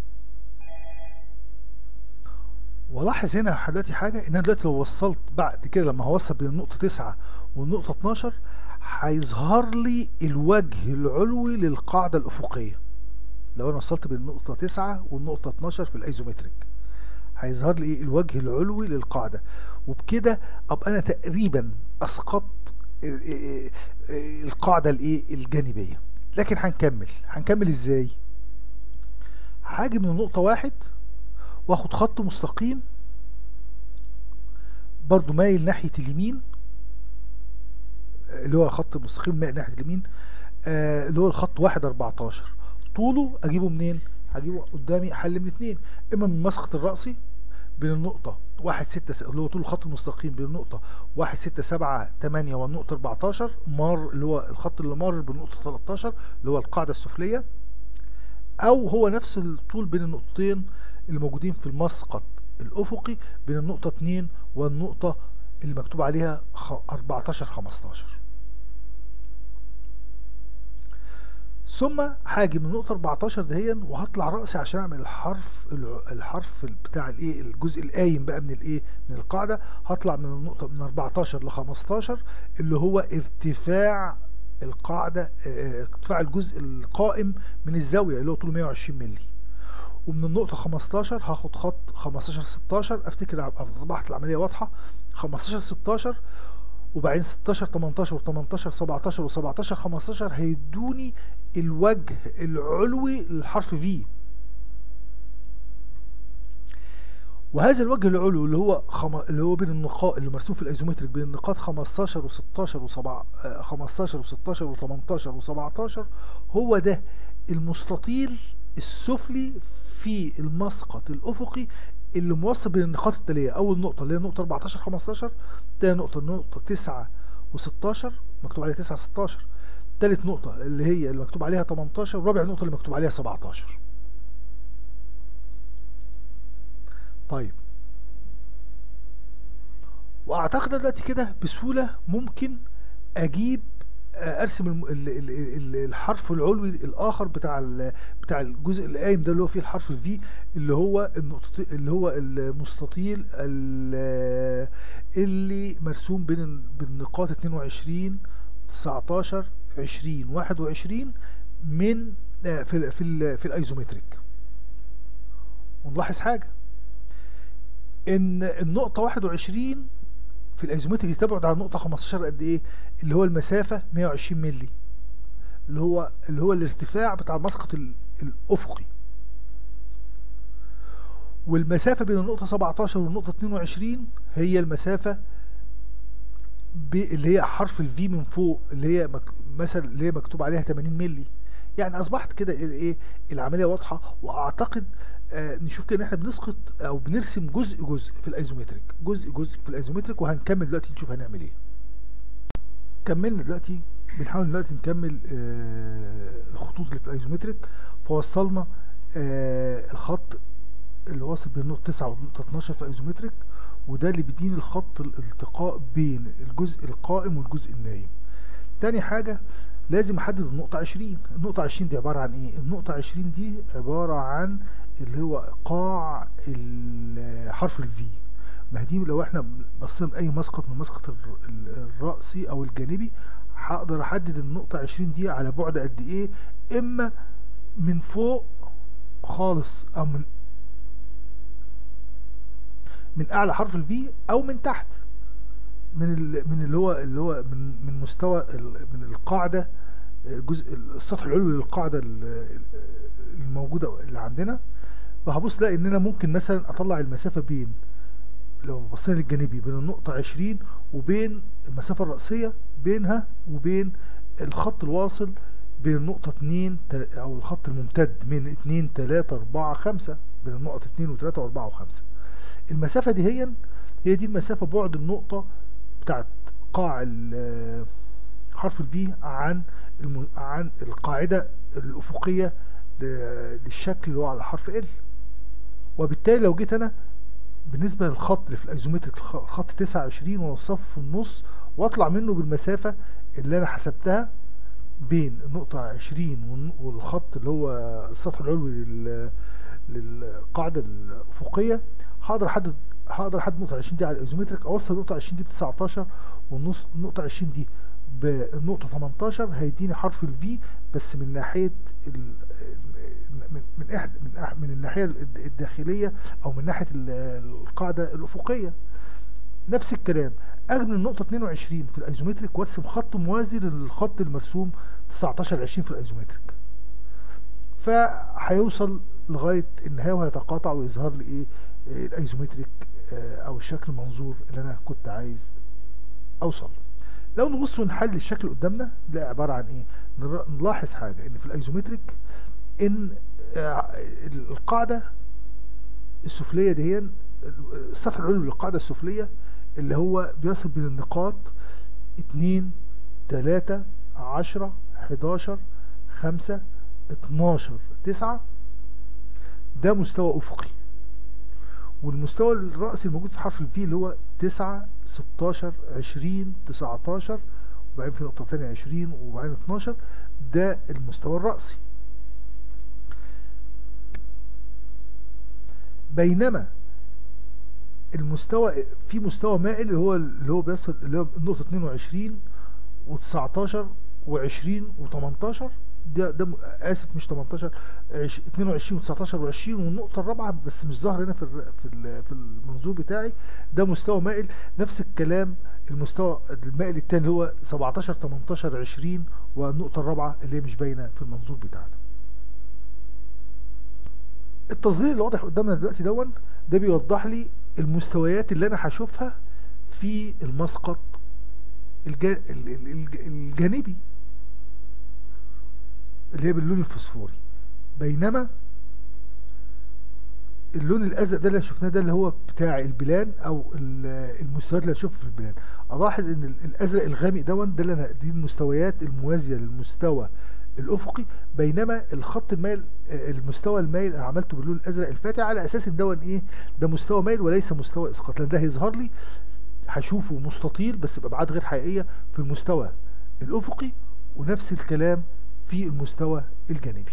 ولاحظ هنا حضرتك حاجة ان انا دلوقتي لو وصلت بعد كده لما هوصل بين النقطة 9 والنقطة 12 هيظهر لي الوجه العلوي للقاعدة الأفقية لو انا وصلت بين النقطة 9 والنقطة 12 في الايزومتريك هيظهر لي ايه الوجه العلوي للقاعدة وبكده ابقى انا تقريبا اسقطت ال- ال- ال- القاعدة الايه الجانبية لكن هنكمل هنكمل ازاي هاجي من النقطة واحد واخد خط مستقيم برضو مايل ناحية اليمين اللي هو خط مستقيم مايل ناحية اليمين آه اللي هو الخط واحد اربعتاشر طوله اجيبه منين؟ هجيبه قدامي حل من اتنين اما من المسقط الرأسي بين النقطة واحد ستة س- اللي هو طول الخط المستقيم بين النقطة واحد ستة سبعة تمانية والنقطة 14 مار اللي هو الخط اللي مار بالنقطة 13 اللي هو القاعدة السفلية أو هو نفس الطول بين النقطتين اللي موجودين في المسقط الأفقي بين النقطة 2 والنقطة اللي مكتوب عليها خ- 14 15 ثم هاجي من النقطة 14 دهيا وهطلع رأسي عشان اعمل الحرف الع- الحرف بتاع الايه الجزء القايم بقى من الايه من القاعدة هطلع من النقطة من 14 ل 15 اللي هو ارتفاع القاعدة آه، ارتفاع الجزء القائم من الزاوية اللي هو طوله 120 مللي ومن النقطة 15 هاخد خط 15 16 افتكر ع- اصبحت العملية واضحة 15 16 وبعدين 16 18 و18 17 و17 15 هيدوني الوجه العلوي للحرف في وهذا الوجه العلوي اللي هو خم... اللي هو بين النقاط اللي مرسوم في الايزومتريك بين النقاط 15 و16 و7 15 و16 و18 و17 هو ده المستطيل السفلي في المسقط الافقي اللي موصل بين النقاط التاليه اول نقطه اللي هي نقطه 14 15 تاني نقطه نقطه 9 و16 مكتوب عليها 9 16 تالت نقطه اللي هي اللي مكتوب عليها 18 ورابع نقطه اللي مكتوب عليها 17 طيب واعتقد دلوقتي كده بسهوله ممكن اجيب آه، ارسم الم- ال- ال- ال- الحرف العلوي الاخر بتاع ال- بتاع الجزء القايم ده اللي هو فيه الحرف الفي اللي هو النقطة اللي هو المستطيل ال- اللي مرسوم بين ال- بالنقاط 22 19 20 21 من آه، في ال في ال في الايزومتريك ونلاحظ حاجه ان النقطة 21 في الايزومتريك دي تبعد عن النقطة 15 قد ايه؟ اللي هو المسافة 120 مللي اللي هو اللي هو الارتفاع بتاع المسقط ال- الافقي والمسافة بين النقطة 17 والنقطة 22 هي المسافة ب... اللي هي حرف الفي من فوق اللي هي مك... مثلا اللي هي مكتوب عليها 80 مللي يعني اصبحت كده الايه العمليه واضحه واعتقد آه نشوف كده ان احنا بنسقط او بنرسم جزء جزء في الايزومتريك جزء جزء في الايزومتريك وهنكمل دلوقتي نشوف هنعمل ايه كملنا دلوقتي بنحاول دلوقتي نكمل آه الخطوط اللي في الايزومتريك فوصلنا آه الخط اللي واصل بين النقطة 9 والنقطة 12 في الايزومتريك وده اللي بيديني الخط الالتقاء بين الجزء القائم والجزء النايم تاني حاجة لازم احدد النقطة 20 النقطة 20 دي عبارة عن ايه النقطة 20 دي عبارة عن اللي هو قاع ال- حرف الفي ما هي دي لو احنا بصينا لاي مسقط من المسقط الر- ال- الرأسي او الجانبي هقدر احدد النقطة 20 دي على بعد قد ايه اما من فوق خالص او من من اعلى حرف الفي او من تحت من ال- من اللي هو اللي هو من من مستوى ال- من القاعده الجزء السطح العلوي للقاعده ال- الموجوده اللي عندنا فهبص الاقي ان انا ممكن مثلا اطلع المسافه بين لو بصينا للجانبي بين النقطه 20 وبين المسافه الرئيسيه بينها وبين الخط الواصل بين النقطة 2 تا- أو الخط الممتد من 2 3 4 5 بين النقط 2 و3 و4 و5 المسافة دي هي هي دي المسافة بعد النقطة بتاعت قاع ال- حرف الفي عن الم... عن القاعدة الأفقية ل- للشكل اللي هو على حرف ال وبالتالي لو جيت أنا بالنسبة للخط اللي في الايزومتريك الخ- الخط 29 وانصفه في النص واطلع منه بالمسافة اللي انا حسبتها بين النقطة 20 والن- والخط اللي هو السطح العلوي لل- للقاعدة الأفقية هقدر احدد هقدر احدد نقطة 20 دي على الايزومتريك اوصل نقطة 20 دي ب 19 والنص نقطة 20 دي بالنقطة 18 هيديني حرف الفي بس من ناحية ال- من من احد من أح- من الناحية الد- الداخلية او من ناحية ال- القاعدة الأفقية نفس الكلام اجي من النقطة 22 في الايزومتريك وارسم خط موازي للخط المرسوم 19 20 في الايزومتريك فهيوصل لغاية النهاية وهيتقاطع ويظهر لي ايه آه، الايزومتريك آه، او الشكل المنظور اللي انا كنت عايز اوصل لو نبص ونحل الشكل قدامنا نلاقي عبارة عن ايه نر- نلاحظ حاجة ان في الايزومتريك ان آه، القاعدة السفلية دي هي السطح العلوي للقاعدة السفلية اللي هو بيصل بين النقاط اتنين تلاتة عشرة حداشر خمسة اتناشر تسعة ده مستوى أفقي والمستوى الرأسي الموجود في حرف الفي اللي هو تسعة ستاشر عشرين تسعتاشر وبعدين في نقطة تانية عشرين وبعدين اتناشر ده المستوى الرأسي بينما المستوى في مستوى مائل اللي هو اللي هو بيصل اللي هو النقطة 22 و19 و20 و18 ده ده م- اسف مش 18 عش- 22 و19 و20 والنقطة الرابعة بس مش ظاهر هنا في الر- في ال- في المنظور بتاعي ده مستوى مائل نفس الكلام المستوى المائل التاني اللي هو 17 18 20 والنقطة الرابعة اللي هي مش باينة في المنظور بتاعنا التصدير اللي واضح قدامنا دلوقتي دون ده بيوضح لي المستويات اللي انا هشوفها في المسقط الجا... ال- ال- الج- الجانبي اللي هي باللون الفسفوري بينما اللون الازرق ده اللي شفناه ده اللي هو بتاع البلان او ال- المستويات اللي هشوفها في البلان الاحظ ان ال- الازرق الغامق دون ده اللي انا دي المستويات الموازيه للمستوى الافقي بينما الخط المايل آه، المستوى المايل انا عملته باللون الازرق الفاتح على اساس ان دون ايه ده مستوى مايل وليس مستوى اسقاط لان ده هيظهر لي هشوفه مستطيل بس بابعاد غير حقيقيه في المستوى الافقي ونفس الكلام في المستوى الجانبي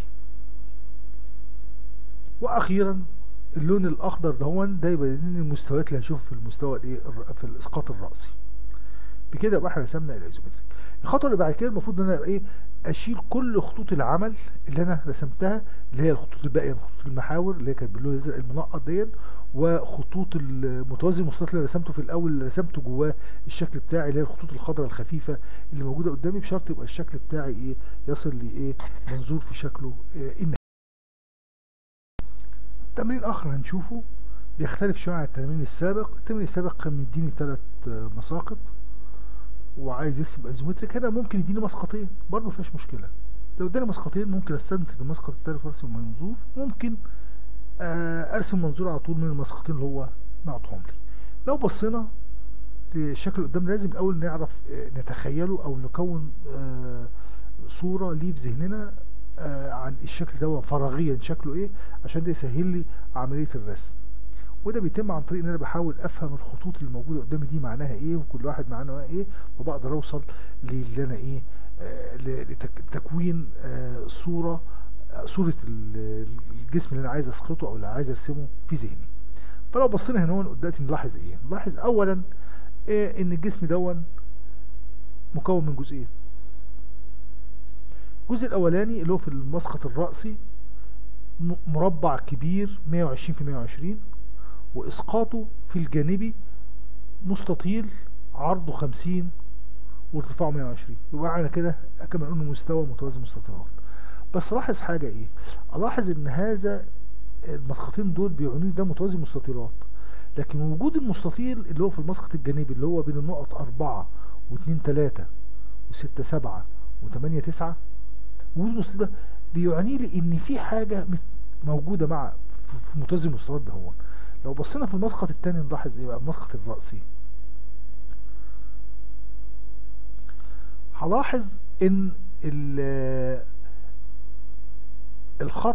واخيرا اللون الاخضر دهون ده يبين لي المستويات اللي هشوفها في المستوى الايه الر- في الاسقاط الراسي بكده يبقى احنا رسمنا الايزومتريك الخطوه اللي بعد كده المفروض ان انا ايه اشيل كل خطوط العمل اللي انا رسمتها اللي هي الخطوط الباقيه من خطوط المحاور اللي هي كانت باللون الازرق المنقط ديت وخطوط المتوازي المستطيل اللي رسمته في الاول اللي رسمته جواه الشكل بتاعي اللي هي الخطوط الخضراء الخفيفه اللي موجوده قدامي بشرط يبقى الشكل بتاعي ايه يصل لايه منظور في شكله إيه النهائي تمرين اخر هنشوفه بيختلف شويه عن التمرين السابق التمرين السابق كان مديني ثلاث مساقط وعايز يرسم ايزومتريك هنا ممكن يديني مسقطين برضه مفيهاش مشكله لو اداني مسقطين ممكن استنتج المسقط التالت وارسم منظور ممكن آه، ارسم منظور على طول من المسقطين اللي هو معطوهم لي لو بصينا للشكل اللي قدامنا لازم الاول نعرف آه، نتخيله او نكون آه، صوره ليه في ذهننا آه، عن الشكل ده فراغيا شكله ايه عشان ده يسهل لي عمليه الرسم وده بيتم عن طريق ان انا بحاول افهم الخطوط اللي موجوده قدامي دي معناها ايه وكل واحد معناه ايه وبقدر اوصل للي انا ايه آه، ل- لتكوين آه، صوره آه، صوره ال- الجسم اللي انا عايز اسقطه او اللي عايز ارسمه في ذهني فلو بصينا هنا هون قدامي نلاحظ ايه نلاحظ اولا إيه ان الجسم دون مكون من جزئين الجزء الاولاني اللي هو في المسقط الرأسي م- مربع كبير 120 في 120 واسقاطه في الجانبي مستطيل عرضه 50 وارتفاعه 120 يبقى معنى كده كما انه مستوى متوازي مستطيلات بس لاحظ حاجه ايه الاحظ ان هذا المسقطين دول بيعني ده متوازي مستطيلات لكن وجود المستطيل اللي هو في المسقط الجانبي اللي هو بين النقط أربعة واتنين تلاتة وستة سبعة وتمانية تسعة وجود المستطيل ده بيعني لي إن في حاجة مت- موجودة مع في- في متوازي المستطيلات ده هو لو بصينا في المسقط التاني نلاحظ ايه بقى المسقط الرأسي هلاحظ ان ال- الخط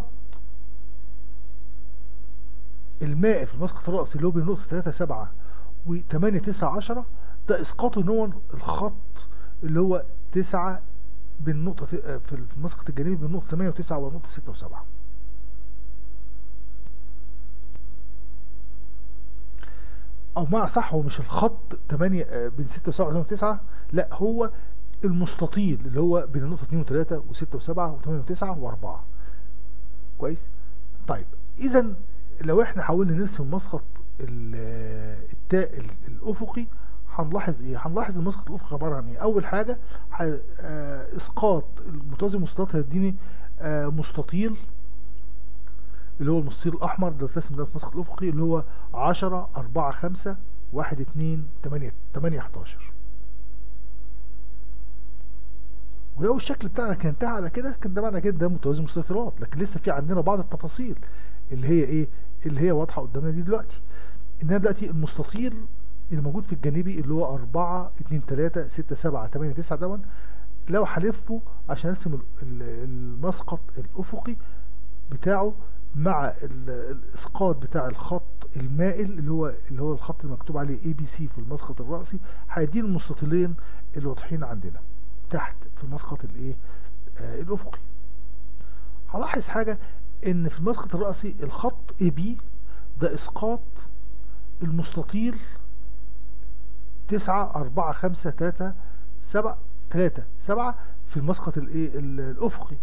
المائل في المسقط الرأسي اللي هو بين نقطة 3 7 و 8 9 10 ده اسقاطه ان هو الخط اللي هو 9 بين نقطة في المسقط الجانبي بين نقطة 8 و9 ونقطة 6 و7 او مع صح هو مش الخط 8 آه، بين 6 و7 و 9 لا هو المستطيل اللي هو بين النقطة 2 و3 و6 و7 و8 و9 و4 كويس طيب اذا لو احنا حاولنا نرسم مسقط ال- التاء ال- الافقي هنلاحظ ايه هنلاحظ المسقط الافقي عباره عن ايه اول حاجه ح- آه، اسقاط المتوازي المستطيل هيديني آه، مستطيل اللي هو المستطيل الاحمر اللي اترسم ده في المسقط الافقي اللي هو 10 4 5 1 2 8 8 11 ولو الشكل بتاعنا كان انتهى على كده كان ده معنى كده ده متوازي مستطيلات لكن لسه في عندنا بعض التفاصيل اللي هي ايه اللي هي واضحه قدامنا دي دلوقتي ان انا دلوقتي المستطيل اللي موجود في الجانبي اللي هو 4 2 3 6 7 8 9 دون لو هلفه عشان ارسم ال- ال- المسقط الافقي بتاعه مع ال- الاسقاط بتاع الخط المائل اللي هو اللي هو الخط المكتوب عليه اي بي سي في المسقط الرأسي هيديني المستطيلين اللي واضحين عندنا تحت في المسقط الايه آه الافقي هلاحظ حاجه ان في المسقط الرأسي الخط اي بي ده اسقاط المستطيل تسعة أربعة خمسة تلاتة سبعة تلاتة سبعة في المسقط الايه ال- الأفقي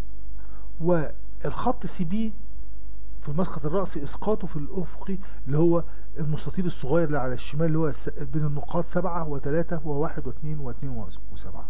والخط سي بي في المسقط الرأسي إسقاطه في الأفقي اللي هو المستطيل الصغير اللي على الشمال اللي هو الس- بين النقاط سبعة وتلاتة وواحد واثنين واثنين وسبعة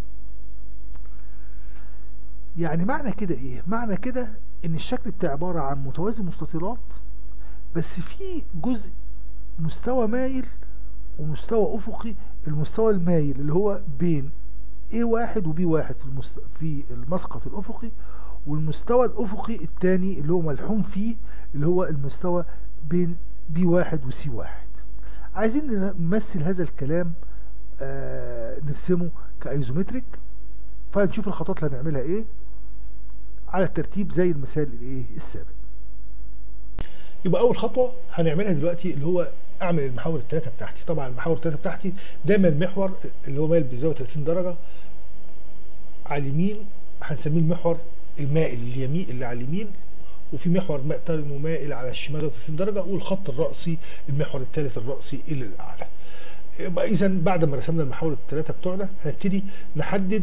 يعني معنى كده ايه؟ معنى كده ان الشكل بتاعي عبارة عن متوازي مستطيلات بس في جزء مستوى مايل ومستوى افقي المستوى المايل اللي هو بين A1 و B1 في المست... في المسقط الافقي والمستوى الافقي الثاني اللي هو ملحوم فيه اللي هو المستوى بين B1 و C1 عايزين نمثل هذا الكلام آه نرسمه كايزومتريك فنشوف الخطوات اللي هنعملها ايه على الترتيب زي المثال الايه السابق يبقى اول خطوه هنعملها دلوقتي اللي هو اعمل المحاور الثلاثه بتاعتي طبعا المحاور الثلاثه بتاعتي دايما المحور اللي هو مايل بزاويه 30 درجه على اليمين هنسميه المحور المائل اليمين اللي على اليمين وفي محور مقترن ومائل على الشمال زاويه 30 درجه والخط الرأسي المحور الثالث الرأسي اللي الاعلى يبقى اذا بعد ما رسمنا المحاور الثلاثه بتوعنا هنبتدي نحدد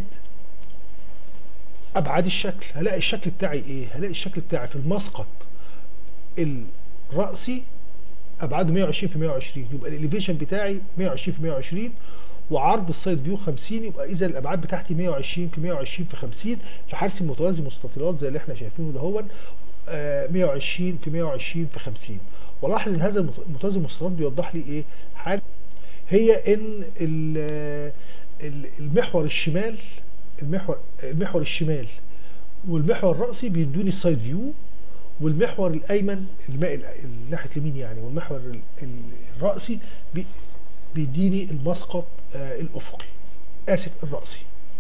ابعاد الشكل هلاقي الشكل بتاعي ايه هلاقي الشكل بتاعي في المسقط الرأسي ابعاده 120 في 120 يبقى الاليفيشن بتاعي 120 في 120 وعرض السايد فيو 50 يبقى اذا الابعاد بتاعتي 120 في 120 في 50 فهرسم متوازي مستطيلات زي اللي احنا شايفينه ده هو آه 120 في 120 في 50 ولاحظ ان هذا المت- المتوازي المستطيلات بيوضح لي ايه حاجه هي ان ال- ال- المحور الشمال المحور المحور الشمال والمحور الرأسي بيدوني السايد فيو والمحور الايمن المائل ناحيه اليمين يعني والمحور ال- ال- الرأسي بي- بيديني المسقط آه، الافقي اسف الرأسي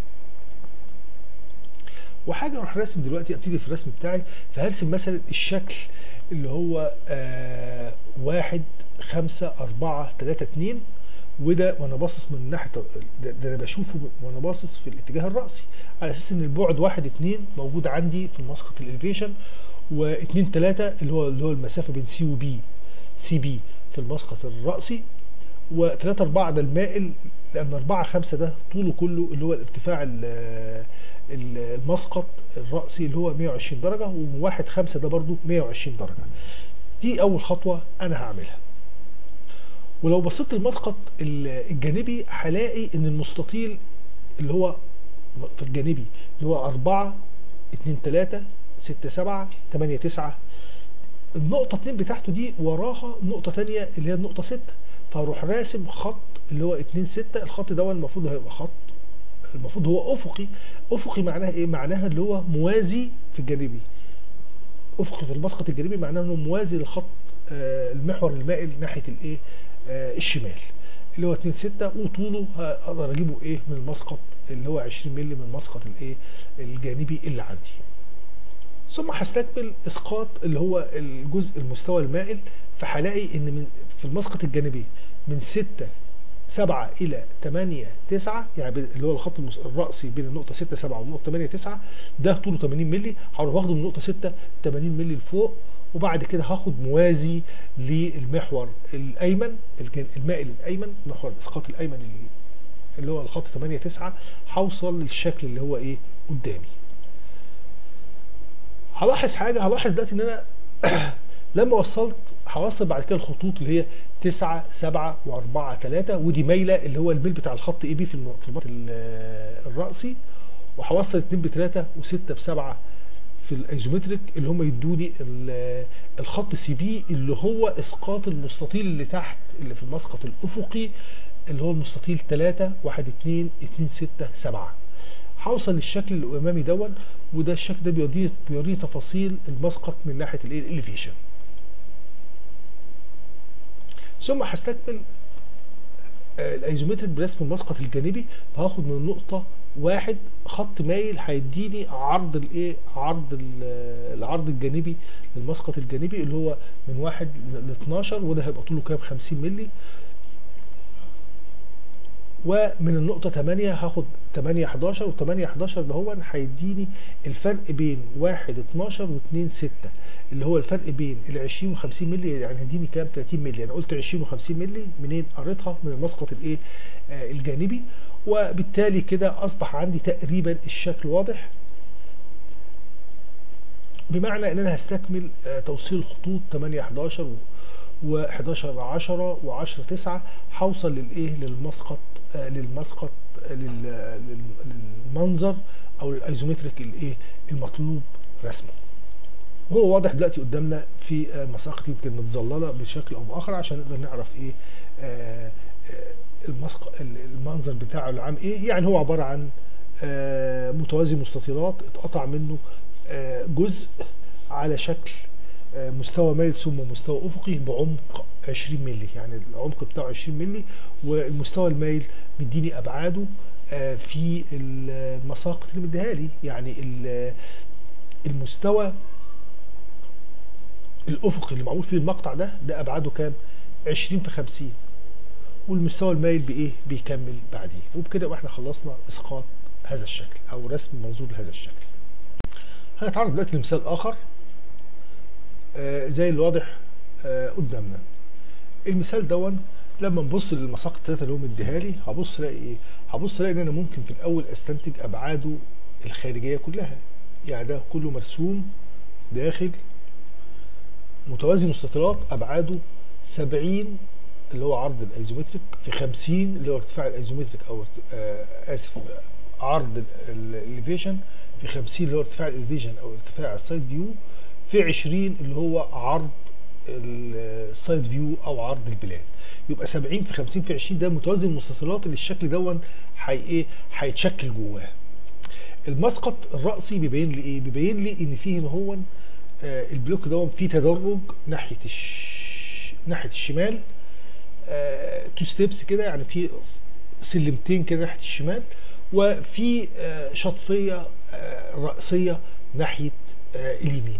وحاجه اروح راسم دلوقتي ابتدي في الرسم بتاعي فهرسم مثلا الشكل اللي هو آه واحد خمسة أربعة تلاتة اتنين وده وانا باصص من ناحيه ده, ده انا بشوفه وانا باصص في الاتجاه الرأسي على اساس ان البعد واحد اتنين موجود عندي في المسقط الاليفيشن واتنين تلاتة اللي هو اللي هو المسافه بين سي وبي سي بي في المسقط الرأسي وتلاتة أربعة ده المائل لأن أربعة خمسة ده طوله كله اللي هو الارتفاع ال- ال- المسقط الرأسي اللي هو 120 درجة وواحد خمسة ده برضو 120 درجة دي أول خطوة أنا هعملها ولو بصيت للمسقط ال- الجانبي هلاقي إن المستطيل اللي هو في الجانبي اللي هو أربعة اتنين تلاتة ستة سبعة تمانية تسعة النقطة اتنين بتاعته دي وراها نقطة تانية اللي هي النقطة ستة فاروح راسم خط اللي هو اتنين ستة الخط ده المفروض هيبقى خط المفروض هو افقي افقي معناها ايه معناها اللي هو موازي في الجانبي افقي في المسقط الجانبي معناه انه موازي للخط آه، المحور المائل ناحيه الايه آه، الشمال اللي هو 2 6 وطوله هقدر اجيبه ايه من المسقط اللي هو 20 مللي من المسقط الايه الجانبي اللي عندي ثم هستكمل اسقاط اللي هو الجزء المستوى المائل فهلاقي ان من في المسقط الجانبي من 6 7 الى 8 9 يعني بين- اللي هو الخط المس- الرأسي بين النقطة 6 7 والنقطة 8 9 ده طوله 80 مللي هروح واخده من النقطة 6 80 مللي لفوق وبعد كده هاخد موازي للمحور الايمن الجن- المائل الايمن محور الاسقاط الايمن ال- اللي هو الخط 8 9 هوصل للشكل اللي هو ايه قدامي هلاحظ حاجه هلاحظ دلوقتي ان انا لما وصلت هوصل بعد كده الخطوط اللي هي 9 7 و4 3 ودي مايله اللي هو الميل بتاع الخط اي بي في الم- في المط ال- الرأسي وهوصل 2 ب 3 و6 ب 7 في الايزومتريك اللي هم يدوني ال- الخط سي بي اللي هو اسقاط المستطيل اللي تحت اللي في المسقط الافقي اللي هو المستطيل 3 1 2 2 6 7 هوصل للشكل اللي امامي دون وده الشكل ده بيوريني بيوريني تفاصيل المسقط من ناحيه الايه الاليفيشن ثم هستكمل آه، الايزومتريك برسم المسقط الجانبي فهاخد من النقطه واحد خط مايل هيديني عرض الايه عرض ال- العرض الجانبي للمسقط الجانبي اللي هو من واحد ل 12 وده هيبقى طوله كام 50 مللي ومن النقطة 8 هاخد 8 11 و 8 11 ده هو هيديني الفرق بين 1 12 و 2 6 اللي هو الفرق بين ال 20 و 50 مللي يعني هيديني كام 30 مللي انا قلت 20 و 50 مللي منين قريتها من المسقط الايه آه الجانبي وبالتالي كده اصبح عندي تقريبا الشكل واضح بمعنى ان انا هستكمل آه، توصيل الخطوط 8 11 و11 10 و10 9 هوصل للايه للمسقط آه، للمسقط آه، لل- لل- للمنظر او الايزومتريك الايه المطلوب رسمه وهو واضح دلوقتي قدامنا في آه، المساقط يمكن متظلله بشكل او باخر عشان نقدر نعرف ايه آه، آه، المسق المنظر بتاعه العام ايه يعني هو عباره عن آه، متوازي مستطيلات اتقطع منه آه، جزء على شكل آه، مستوى مايل ثم مستوى افقي بعمق 20 مللي يعني العمق بتاعه 20 مللي والمستوى المايل مديني ابعاده آه، في المساقط اللي مديها لي يعني ال- المستوى الافقي اللي معمول فيه المقطع ده ده ابعاده كام 20 في 50 والمستوى المايل بايه بيكمل بعديه وبكده يبقى احنا خلصنا اسقاط هذا الشكل او رسم منظور لهذا الشكل هنتعرض دلوقتي لمثال اخر آه زي اللي واضح آه قدامنا المثال دون لما نبص للمساق الثلاثه اللي هو مديها لي هبص الاقي ايه هبص الاقي ان انا ممكن في الاول استنتج ابعاده الخارجيه كلها يعني ده كله مرسوم داخل متوازي مستطيلات ابعاده 70 اللي هو عرض الايزومتريك في 50 اللي هو ارتفاع الايزومتريك او ارت- آه اسف عرض الاليفيشن في 50 اللي هو ارتفاع الاليفيشن او ارتفاع السايد فيو في 20 اللي هو عرض السايد فيو او عرض البلاد يبقى 70 في 50 في 20 ده متوازي المستطيلات اللي الشكل دون حي ايه هيتشكل جواه المسقط الرأسي بيبين لي ايه بيبين لي ان فيه هنا هو آه البلوك ده فيه تدرج ناحيه الش... ناحيه الشمال آه تو ستيبس كده يعني في سلمتين كده ناحيه الشمال وفي آه شطفيه آه رأسيه ناحيه آه اليمين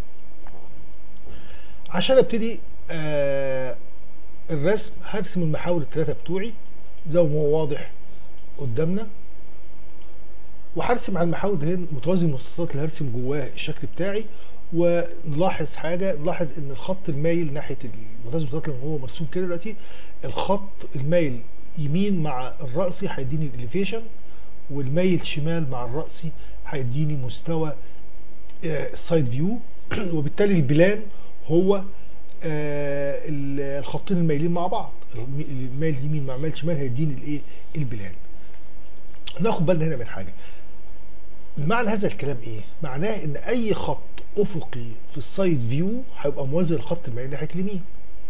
عشان ابتدي آه الرسم هرسم المحاور الثلاثه بتوعي زي ما هو واضح قدامنا وهرسم على المحاور ده متوازي المستطيلات اللي هرسم جواه الشكل بتاعي ونلاحظ حاجه نلاحظ ان الخط المايل ناحيه المتوازي المستطيلات اللي هو مرسوم كده دلوقتي الخط المايل يمين مع الرأسي هيديني الاليفيشن والمايل شمال مع الرأسي هيديني مستوى السايد فيو وبالتالي البلان هو آه الخطين المايلين مع بعض المايل يمين مع مايل شمال هيديني الايه البلان ناخد بالنا هنا من حاجه معنى هذا الكلام ايه معناه ان اي خط افقي في السايد فيو هيبقى موازي للخط المايل ناحيه اليمين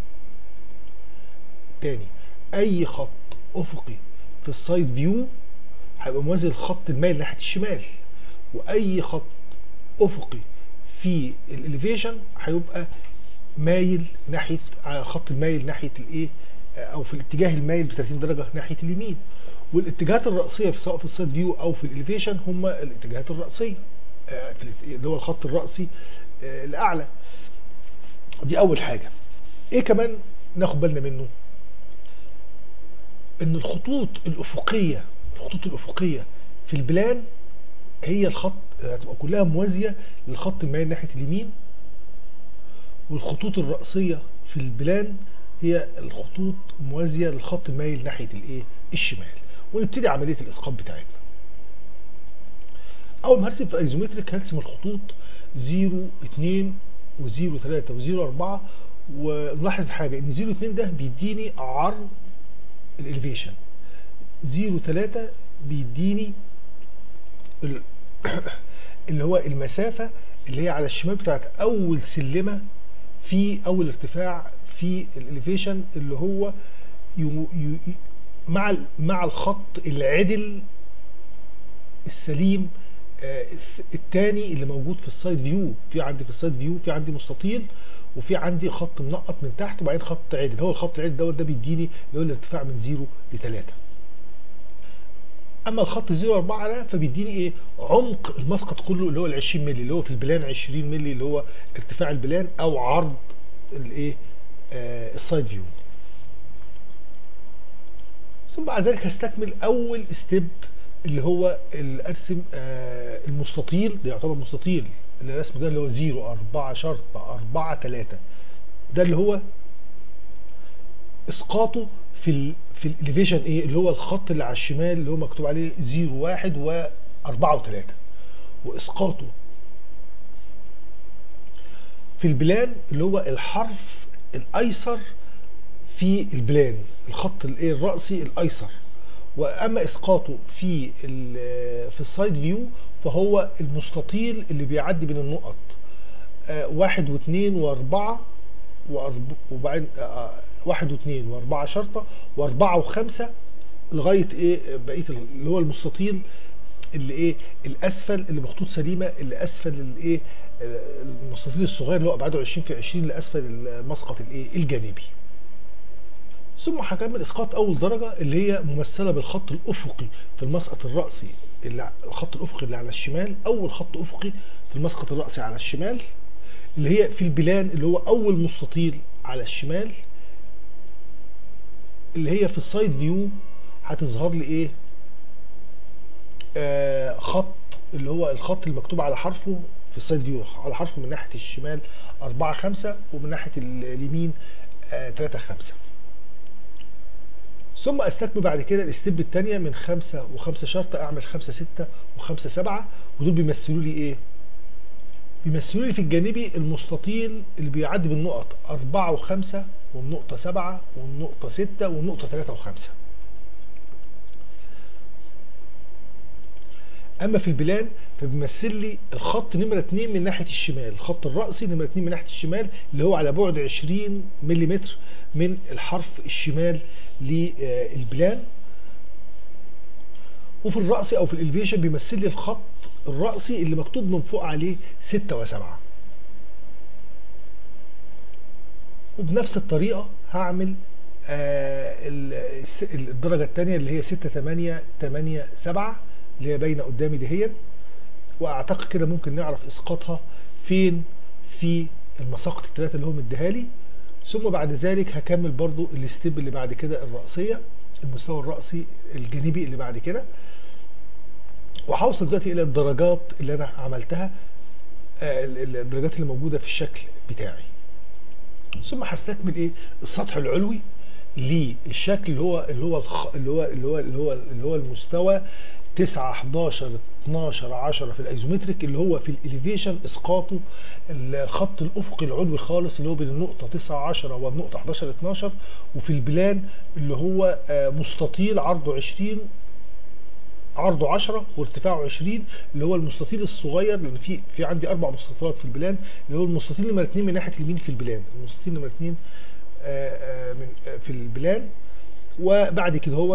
تاني اي خط افقي في السايد فيو هيبقى موازي للخط المايل ناحيه الشمال واي خط افقي في الاليفيشن هيبقى مايل ناحيه خط المايل ناحيه الايه او في الاتجاه المايل ب 30 درجه ناحيه اليمين والاتجاهات الرأسية في سواء في السايد فيو أو في الإليفيشن هم الاتجاهات الرأسية في اللي هو الخط الرأسي الأعلى دي أول حاجة إيه كمان ناخد بالنا منه إن الخطوط الأفقية الخطوط الأفقية في البلان هي الخط هتبقى كلها موازية للخط المايل ناحية اليمين والخطوط الرأسية في البلان هي الخطوط موازية للخط المايل ناحية الإيه الشمال ونبتدي عمليه الاسقاط بتاعتنا اول ما هرسم في ايزومتريك هرسم الخطوط 0 2 و0 3 و0 4 ونلاحظ حاجه ان 0 2 ده بيديني عرض الاليفيشن 0 3 بيديني اللي هو المسافه اللي هي على الشمال بتاعت اول سلمه في اول ارتفاع في الاليفيشن اللي هو يو يو مع مع الخط العدل السليم آه الثاني اللي موجود في السايد فيو في عندي في السايد فيو في عندي مستطيل وفي عندي خط منقط من تحت وبعدين خط عدل هو الخط العدل دوت ده بيديني اللي هو الارتفاع من 0 ل 3 اما الخط 0 4 ده فبيديني ايه عمق المسقط كله اللي هو ال 20 مللي اللي هو في البلان 20 مللي اللي هو ارتفاع البلان او عرض الايه آه السايد فيو ثم بعد ذلك هستكمل اول ستيب اللي هو ال- ارسم آه المستطيل ده يعتبر مستطيل اللي رسمه ده اللي هو 0 4 شرطه 4 3 ده اللي هو اسقاطه في ال في الاليفيشن ايه اللي هو الخط اللي على الشمال اللي هو مكتوب عليه 0 1 و4 و3 واسقاطه في البلان اللي هو الحرف الايسر في البلان الخط الايه الرأسي الايسر واما اسقاطه في ال- في السايد فيو فهو المستطيل اللي بيعدي بين النقط آه، واحد واثنين واربعة وأرب- وبعدين آه، آه، واحد واثنين واربعة شرطة واربعة وخمسة لغاية ايه بقية ال- اللي هو المستطيل اللي ايه الاسفل اللي بخطوط سليمة اللي اسفل الايه آه، المستطيل الصغير اللي هو ابعاده 20 في 20 لاسفل المسقط الايه الجانبي ثم هكمل اسقاط اول درجه اللي هي ممثله بالخط الافقي في المسقط الراسي اللي ع- الخط الافقي اللي على الشمال اول خط افقي في المسقط الراسي على الشمال اللي هي في البلان اللي هو اول مستطيل على الشمال اللي هي في السايد فيو هتظهر لي ايه آه خط اللي هو الخط المكتوب على حرفه في السايد فيو على حرفه من ناحيه الشمال 4 5 ومن ناحيه ال- اليمين آه 3 5 ثم استكمل بعد كده الستيب الثانيه من خمسه وخمسه شرطه اعمل خمسه سته وخمسه سبعه ودول بيمثلوا لي ايه؟ بيمثلوا لي في الجانبي المستطيل اللي بيعدي بالنقط أربعة وخمسة والنقطة سبعة والنقطة ستة والنقطة ثلاثة وخمسة. أما في البلان فبيمثل لي الخط نمرة اتنين من ناحية الشمال، الخط الرأسي نمرة اتنين من ناحية الشمال اللي هو على بعد 20 ملم من الحرف الشمال للبلان وفي الرأسي أو في الإليفيشن بيمثل لي الخط الرأسي اللي مكتوب من فوق عليه ستة وسبعة وبنفس الطريقة هعمل آه ال- الس- الدرجة الثانية اللي هي ستة تمانية تمانية سبعة اللي هي باينة قدامي دهيت واعتقد كده ممكن نعرف اسقاطها فين في المساقط الثلاثه اللي هو مديها لي ثم بعد ذلك هكمل برضو الستيب اللي بعد كده الرأسية المستوى الرأسي الجانبي اللي بعد كده وهوصل دلوقتي الى الدرجات اللي انا عملتها آه، ال- ال- الدرجات اللي موجودة في الشكل بتاعي ثم هستكمل ايه السطح العلوي للشكل اللي هو اللي هو الخ- اللي هو اللي هو اللي هو اللي هو المستوى 9 11 12 10 في الايزومتريك اللي هو في الاليفيشن اسقاطه الخط الافقي العلوي خالص اللي هو بين النقطه 9 10 والنقطه 11 12 وفي البلان اللي هو آه، مستطيل عرضه 20 عرضه 10 وارتفاعه 20 اللي هو المستطيل الصغير لان في في عندي اربع مستطيلات في البلان اللي هو المستطيل نمره 2 من ناحيه اليمين في البلان المستطيل نمره 2 آه، آه، من آه، في البلان وبعد كده هو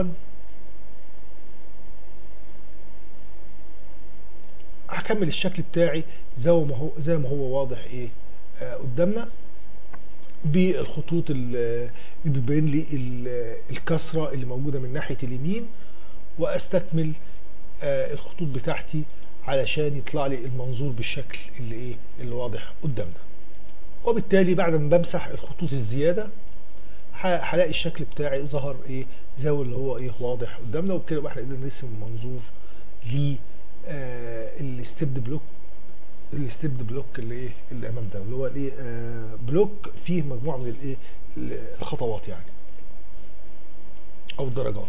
هكمل الشكل بتاعي زي ما هو زي ما هو واضح ايه آه قدامنا بالخطوط ال- اللي بتبين لي ال- الكسره اللي موجوده من ناحيه اليمين واستكمل آه الخطوط بتاعتي علشان يطلع لي المنظور بالشكل اللي ايه اللي واضح قدامنا وبالتالي بعد ما بمسح الخطوط الزياده ه- هلاقي الشكل بتاعي ظهر ايه زي اللي هو ايه واضح قدامنا وبكده يبقى احنا قدرنا نرسم منظور ل الستيب بلوك الستيب بلوك اللي ايه اللي امام ده اللي هو الايه آه، بلوك فيه مجموعه من الايه الخطوات يعني او الدرجات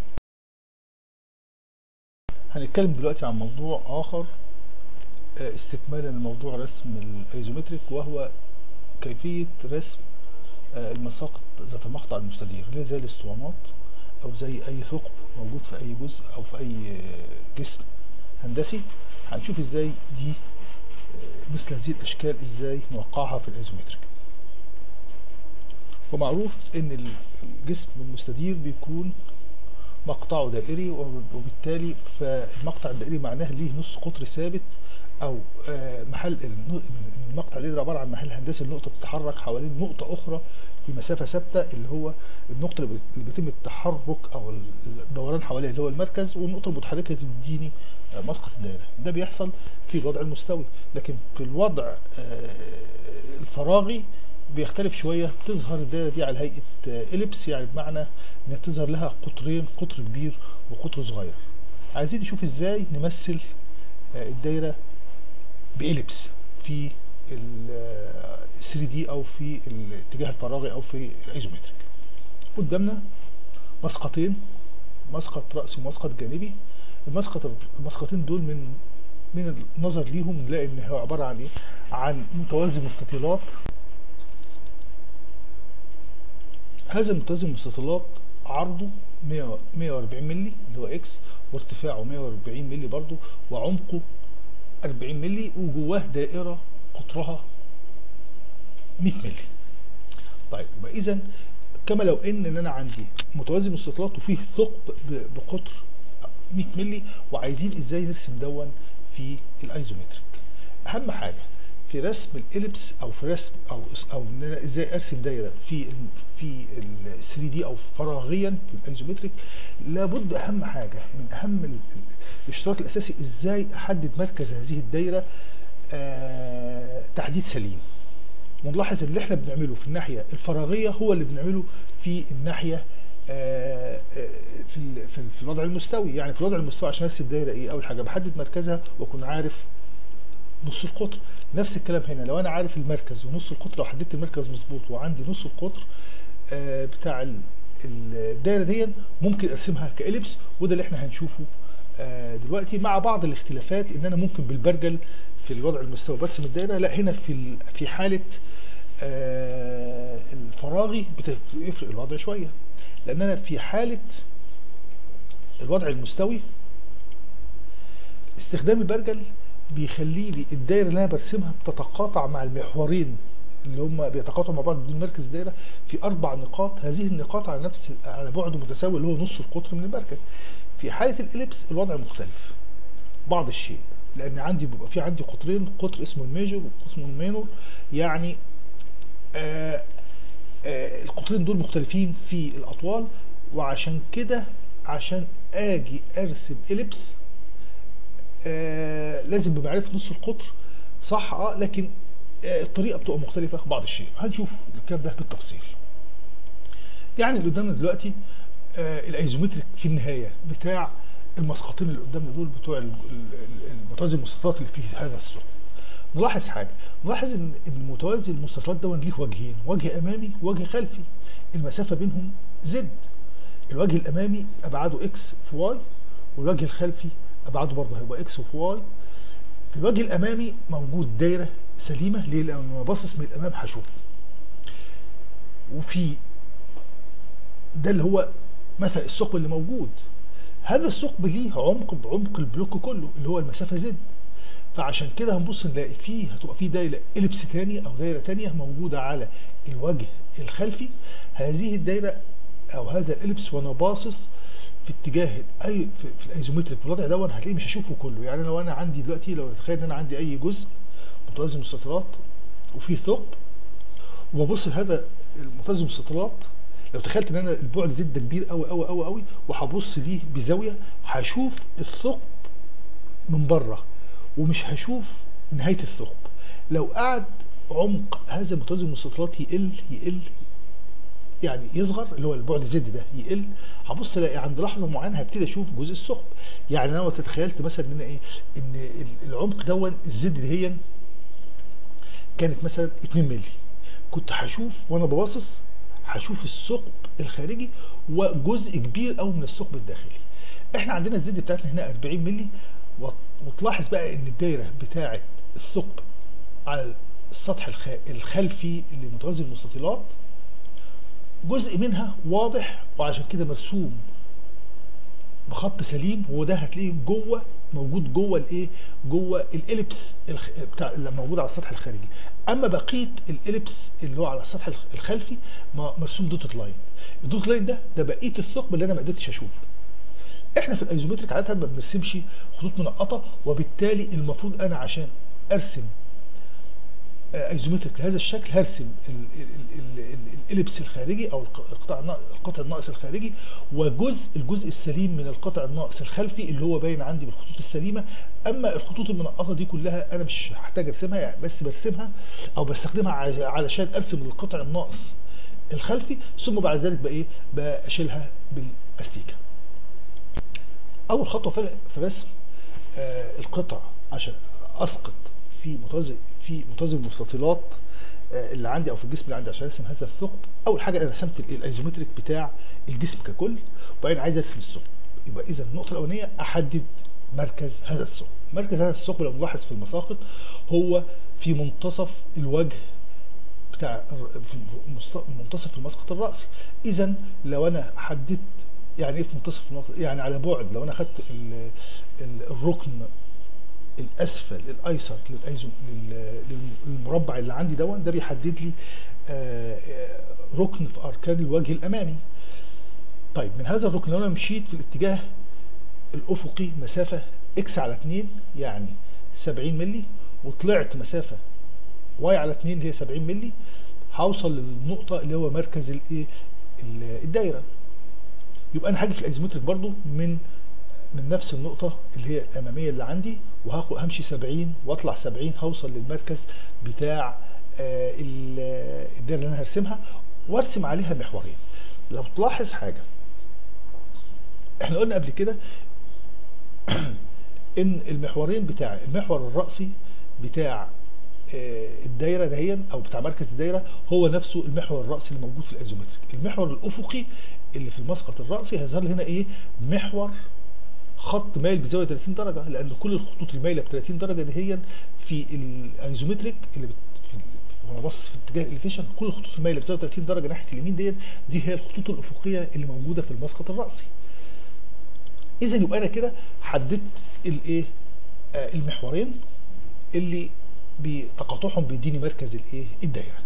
هنتكلم دلوقتي عن موضوع آخر آه، استكمالا لموضوع رسم الايزومتريك وهو كيفية رسم آه، المساقط ذات المقطع المستدير اللي هي زي الاسطوانات أو زي أي ثقب موجود في أي جزء أو في أي آه، جسم هندسي هنشوف ازاي دي آه، مثل هذه الأشكال ازاي نوقعها في الايزومتريك ومعروف ان الجسم المستدير بيكون مقطعه دائري وبالتالي فالمقطع الدائري معناه ليه نص قطر ثابت او آه، محل الن- مقطع الليزر عباره عن محل هندسي النقطه بتتحرك حوالين نقطه اخرى في مسافه ثابته اللي هو النقطه اللي بت- اللي بيتم التحرك او ال- الدوران حواليها اللي هو المركز والنقطه المتحركه تديني آه، مسقط الدائره ده بيحصل في الوضع المستوي لكن في الوضع آه، الفراغي بيختلف شويه تظهر الدائره دي على هيئه اليبس يعني بمعنى ان بتظهر لها قطرين قطر كبير وقطر صغير عايزين نشوف ازاي نمثل آه، الدايره بإليبس في ال 3 دي او في الاتجاه الفراغي او في الايزومتريك قدامنا مسقطين مسقط رأسي ومسقط جانبي المسقط المسقطين دول من من النظر ليهم نلاقي ان هو عباره عن ايه عن متوازي مستطيلات هذا المتوازي المستطيلات عرضه 100 140 مللي اللي هو اكس وارتفاعه 140 مللي برضه وعمقه 40 مللي وجواه دائره قطرها 100 مللي طيب يبقى اذا كما لو ان ان انا عندي متوازي مستطيلات وفيه ثقب ب- بقطر 100 مللي وعايزين ازاي نرسم دون في الايزومتريك اهم حاجه في رسم الاليبس او في رسم او او ان انا ازاي ارسم دايره في ال في ال 3 دي او فراغيا في الايزومتريك لابد اهم حاجه من اهم ال- ال- الاشتراط الاساسي ازاي احدد مركز هذه الدايره آه تحديد سليم ونلاحظ اللي احنا بنعمله في الناحيه الفراغيه هو اللي بنعمله في الناحيه آه، آه، في ال- في ال- في الوضع المستوي يعني في الوضع المستوي عشان ارسم دايره ايه اول حاجه بحدد مركزها واكون عارف نص القطر نفس الكلام هنا لو انا عارف المركز ونص القطر لو حددت المركز مظبوط وعندي نص القطر آه، بتاع ال- الدايره دي ممكن ارسمها كاليبس وده اللي احنا هنشوفه آه، دلوقتي مع بعض الاختلافات ان انا ممكن بالبرجل في الوضع المستوي برسم الدايره لا هنا في ال- في حاله آه، الفراغي بتفرق الوضع شويه لان انا في حاله الوضع المستوي استخدام البرجل بيخلي لي الدايره اللي انا برسمها بتتقاطع مع المحورين اللي هم بيتقاطعوا مع بعض بدون مركز الدايره في اربع نقاط هذه النقاط على نفس على بعد متساوي اللي هو نص القطر من المركز في حاله الاليبس الوضع مختلف بعض الشيء لان عندي بيبقى في عندي قطرين قطر اسمه الميجور وقطر اسمه المينور يعني آه آه القطرين دول مختلفين في الاطوال وعشان كده عشان اجي ارسم اليبس آه لازم بمعرفه نص القطر صح اه لكن آه الطريقه بتبقى مختلفه بعض الشيء هنشوف الكلام ده بالتفصيل يعني اللي قدامنا دلوقتي آه الايزومتريك في النهايه بتاع المسقطين اللي قدامنا دول بتوع ال- ال- ال- المتوازي المستطيلات اللي فيه هذا الثقب نلاحظ حاجه نلاحظ ان إن متوازي المستطيلات ده ليه وجهين وجه امامي ووجه خلفي المسافه بينهم زد الوجه الامامي ابعاده اكس في واي والوجه الخلفي ابعاده برضه هيبقى اكس في واي في الوجه الامامي موجود دايره سليمه ليه لما باصص من الامام هشوفه وفي ده اللي هو مثلا الثقب اللي موجود هذا الثقب ليه عمق بعمق البلوك كله اللي هو المسافه زد فعشان كده هنبص نلاقي فيه هتبقى فيه دايره اليبس تاني او دايره تانية موجوده على الوجه الخلفي هذه الدايره او هذا الاليبس وانا باصص في اتجاه اي في, في الايزومتريك في الوضع ده هتلاقيه مش هشوفه كله يعني لو انا عندي دلوقتي لو تخيل ان انا عندي اي جزء متوازي مستطيلات وفيه ثقب وببص لهذا المتوازي مستطيلات لو تخيلت ان انا البعد زد ده كبير قوي قوي قوي قوي وهبص ليه بزاويه هشوف الثقب من بره ومش هشوف نهايه الثقب لو قعد عمق هذا المتوازي المستطيلات يقل يقل يعني يصغر اللي هو البعد زد ده يقل هبص الاقي عند لحظه معينه هبتدي اشوف جزء الثقب يعني انا لو تتخيلت مثلا ان انا ايه ان ال- العمق دون الزد دهيا كانت مثلا 2 مللي كنت هشوف وانا بباصص هشوف الثقب الخارجي وجزء كبير قوي من الثقب الداخلي احنا عندنا الزد بتاعتنا هنا 40 مللي وت- وتلاحظ بقى ان الدايره بتاعه الثقب على السطح الخ- الخلفي اللي متوازي المستطيلات جزء منها واضح وعشان كده مرسوم بخط سليم وده هتلاقيه جوه موجود جوه الايه جوه الاليبس الخ... بتاع اللي موجود على السطح الخارجي اما بقيه الاليبس اللي هو على السطح الخ- الخلفي ما- مرسوم دوتد لاين الدوت لاين ده ده بقيه الثقب اللي انا ما قدرتش اشوفه احنا في الايزومتريك عاده ما بنرسمش خطوط منقطه وبالتالي المفروض انا عشان ارسم آه، ايزومتريك لهذا الشكل هرسم ال- ال- ال- ال- الاليبس الخارجي او الق- القطع النا- القطع الناقص الخارجي وجزء الجزء السليم من القطع الناقص الخلفي اللي هو باين عندي بالخطوط السليمه اما الخطوط المنقطه دي كلها انا مش هحتاج ارسمها يعني بس برسمها او بستخدمها ع- علشان ارسم القطع الناقص الخلفي ثم بعد ذلك بقى ايه بشيلها بالاستيكه اول خطوه في في رسم آه، القطع عشان اسقط في متوازي في متوازي المستطيلات آه، اللي عندي او في الجسم اللي عندي عشان ارسم هذا الثقب اول حاجه انا رسمت ال- الايزومتريك بتاع الجسم ككل وبعدين عايز ارسم الثقب يبقى اذا النقطه الاولانيه احدد مركز هذا الثقب مركز هذا الثقب لو نلاحظ في المساقط هو في منتصف الوجه بتاع الر- في مست- منتصف المسقط الرأسي اذا لو انا حددت يعني ايه في منتصف المسقط يعني على بعد لو انا خدت ال- ال- الركن الاسفل الايسر للايزو لل- للمربع اللي عندي دون ده بيحدد لي آه، آه، ركن في اركان الوجه الامامي طيب من هذا الركن لو انا مشيت في الاتجاه الافقي مسافه اكس على 2 يعني 70 مللي وطلعت مسافه واي على 2 اللي هي 70 مللي هوصل للنقطه اللي هو مركز الايه ال- الدايره يبقى انا هاجي في الايزومتريك برضو من من نفس النقطة اللي هي الأمامية اللي عندي وهاخد همشي 70 واطلع 70 هوصل للمركز بتاع آه، ال- الدايرة اللي أنا هرسمها وارسم عليها محورين. لو تلاحظ حاجة احنا قلنا قبل كده ان المحورين بتاع المحور الرأسي بتاع آه، الدايره دهيا او بتاع مركز الدايره هو نفسه المحور الرأسي اللي موجود في الايزومتريك المحور الافقي اللي في المسقط الرأسي هيظهر لي هنا ايه محور خط مايل بزاويه 30 درجه لان كل الخطوط المايله ب 30 درجه دهيا في الايزومتريك اللي بت... في وانا باصص في اتجاه الاليفيشن كل الخطوط المايله بزاويه 30 درجه ناحيه اليمين ديت دي هي الخطوط الافقيه اللي موجوده في المسقط الرأسي اذا يبقى انا كده حددت الايه آه المحورين اللي بتقاطعهم بيديني مركز الايه الدايره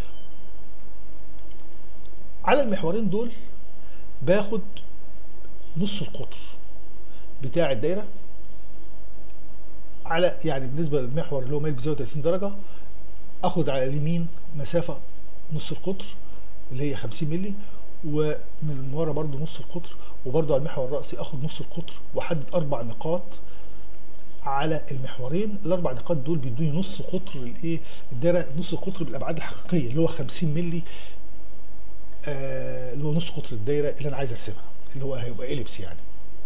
على المحورين دول باخد نص القطر بتاع الدايره على يعني بالنسبه للمحور اللي هو مايل بزاويه 30 درجه اخد على اليمين مسافه نص القطر اللي هي 50 مللي ومن ورا برضو نص القطر وبرضو على المحور الرأسي اخد نص القطر واحدد اربع نقاط على المحورين الاربع نقاط دول بيدوني نص قطر الايه الدايره نص القطر بالابعاد الحقيقيه اللي هو 50 مللي آه اللي هو نص قطر الدايره اللي انا عايز ارسمها اللي هو هيبقى اليبس يعني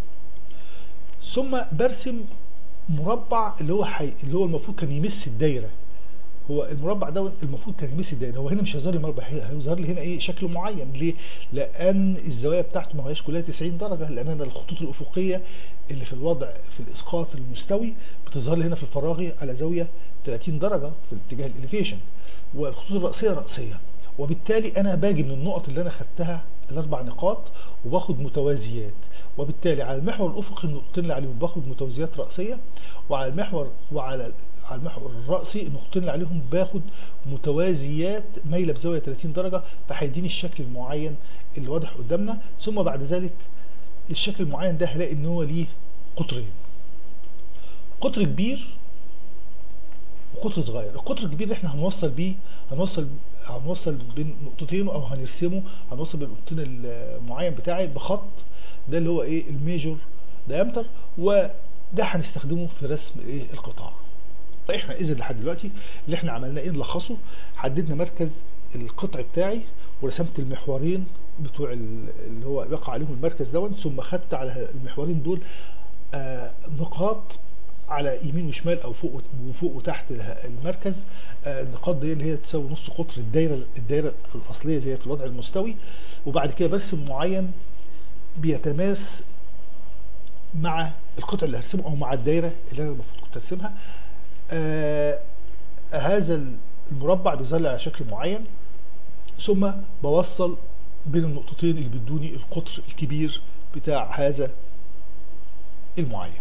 ثم برسم مربع اللي هو حي... اللي هو المفروض كان يمس الدايره هو المربع ده المفروض كان يمس الدايره هو هنا مش هيظهر لي مربع هي- هيظهر لي هنا ايه شكل معين ليه؟ لان الزوايا بتاعته ما هياش كلها 90 درجه لان انا الخطوط الافقيه اللي في الوضع في الاسقاط المستوي بتظهر لي هنا في الفراغي على زاويه 30 درجه في الاتجاه الاليفيشن والخطوط الرأسيه رأسيه وبالتالي انا باجي من النقط اللي انا خدتها الاربع نقاط وباخد متوازيات وبالتالي على المحور الافقي النقطتين اللي عليهم باخد متوازيات رأسيه وعلى المحور وعلى على المحور الرأسي النقطتين اللي عليهم باخد متوازيات مايله بزاويه 30 درجه فهيديني الشكل المعين اللي واضح قدامنا ثم بعد ذلك الشكل المعين ده هلاقي ان هو ليه قطرين قطر كبير وقطر صغير القطر الكبير اللي احنا هنوصل بيه هنوصل هنوصل بين نقطتين او هنرسمه هنوصل بين النقطتين المعين بتاعي بخط ده اللي هو ايه الميجور دايمتر وده هنستخدمه في رسم ايه القطاع احنا اذا لحد دلوقتي اللي احنا عملناه ايه نلخصه حددنا مركز القطع بتاعي ورسمت المحورين بتوع ال- اللي هو يقع عليهم المركز دون ثم خدت على المحورين دول آه نقاط على يمين وشمال او فوق وت- وفوق وتحت اله- المركز آه النقاط دي اللي هي تساوي نص قطر الدايره الدايره الاصليه اللي هي في الوضع المستوي وبعد كده برسم معين بيتماس مع القطع اللي هرسمه او مع الدايره اللي انا المفروض كنت ارسمها آه هذا المربع بيظهر لي على شكل معين ثم بوصل بين النقطتين اللي بيدوني القطر الكبير بتاع هذا المعين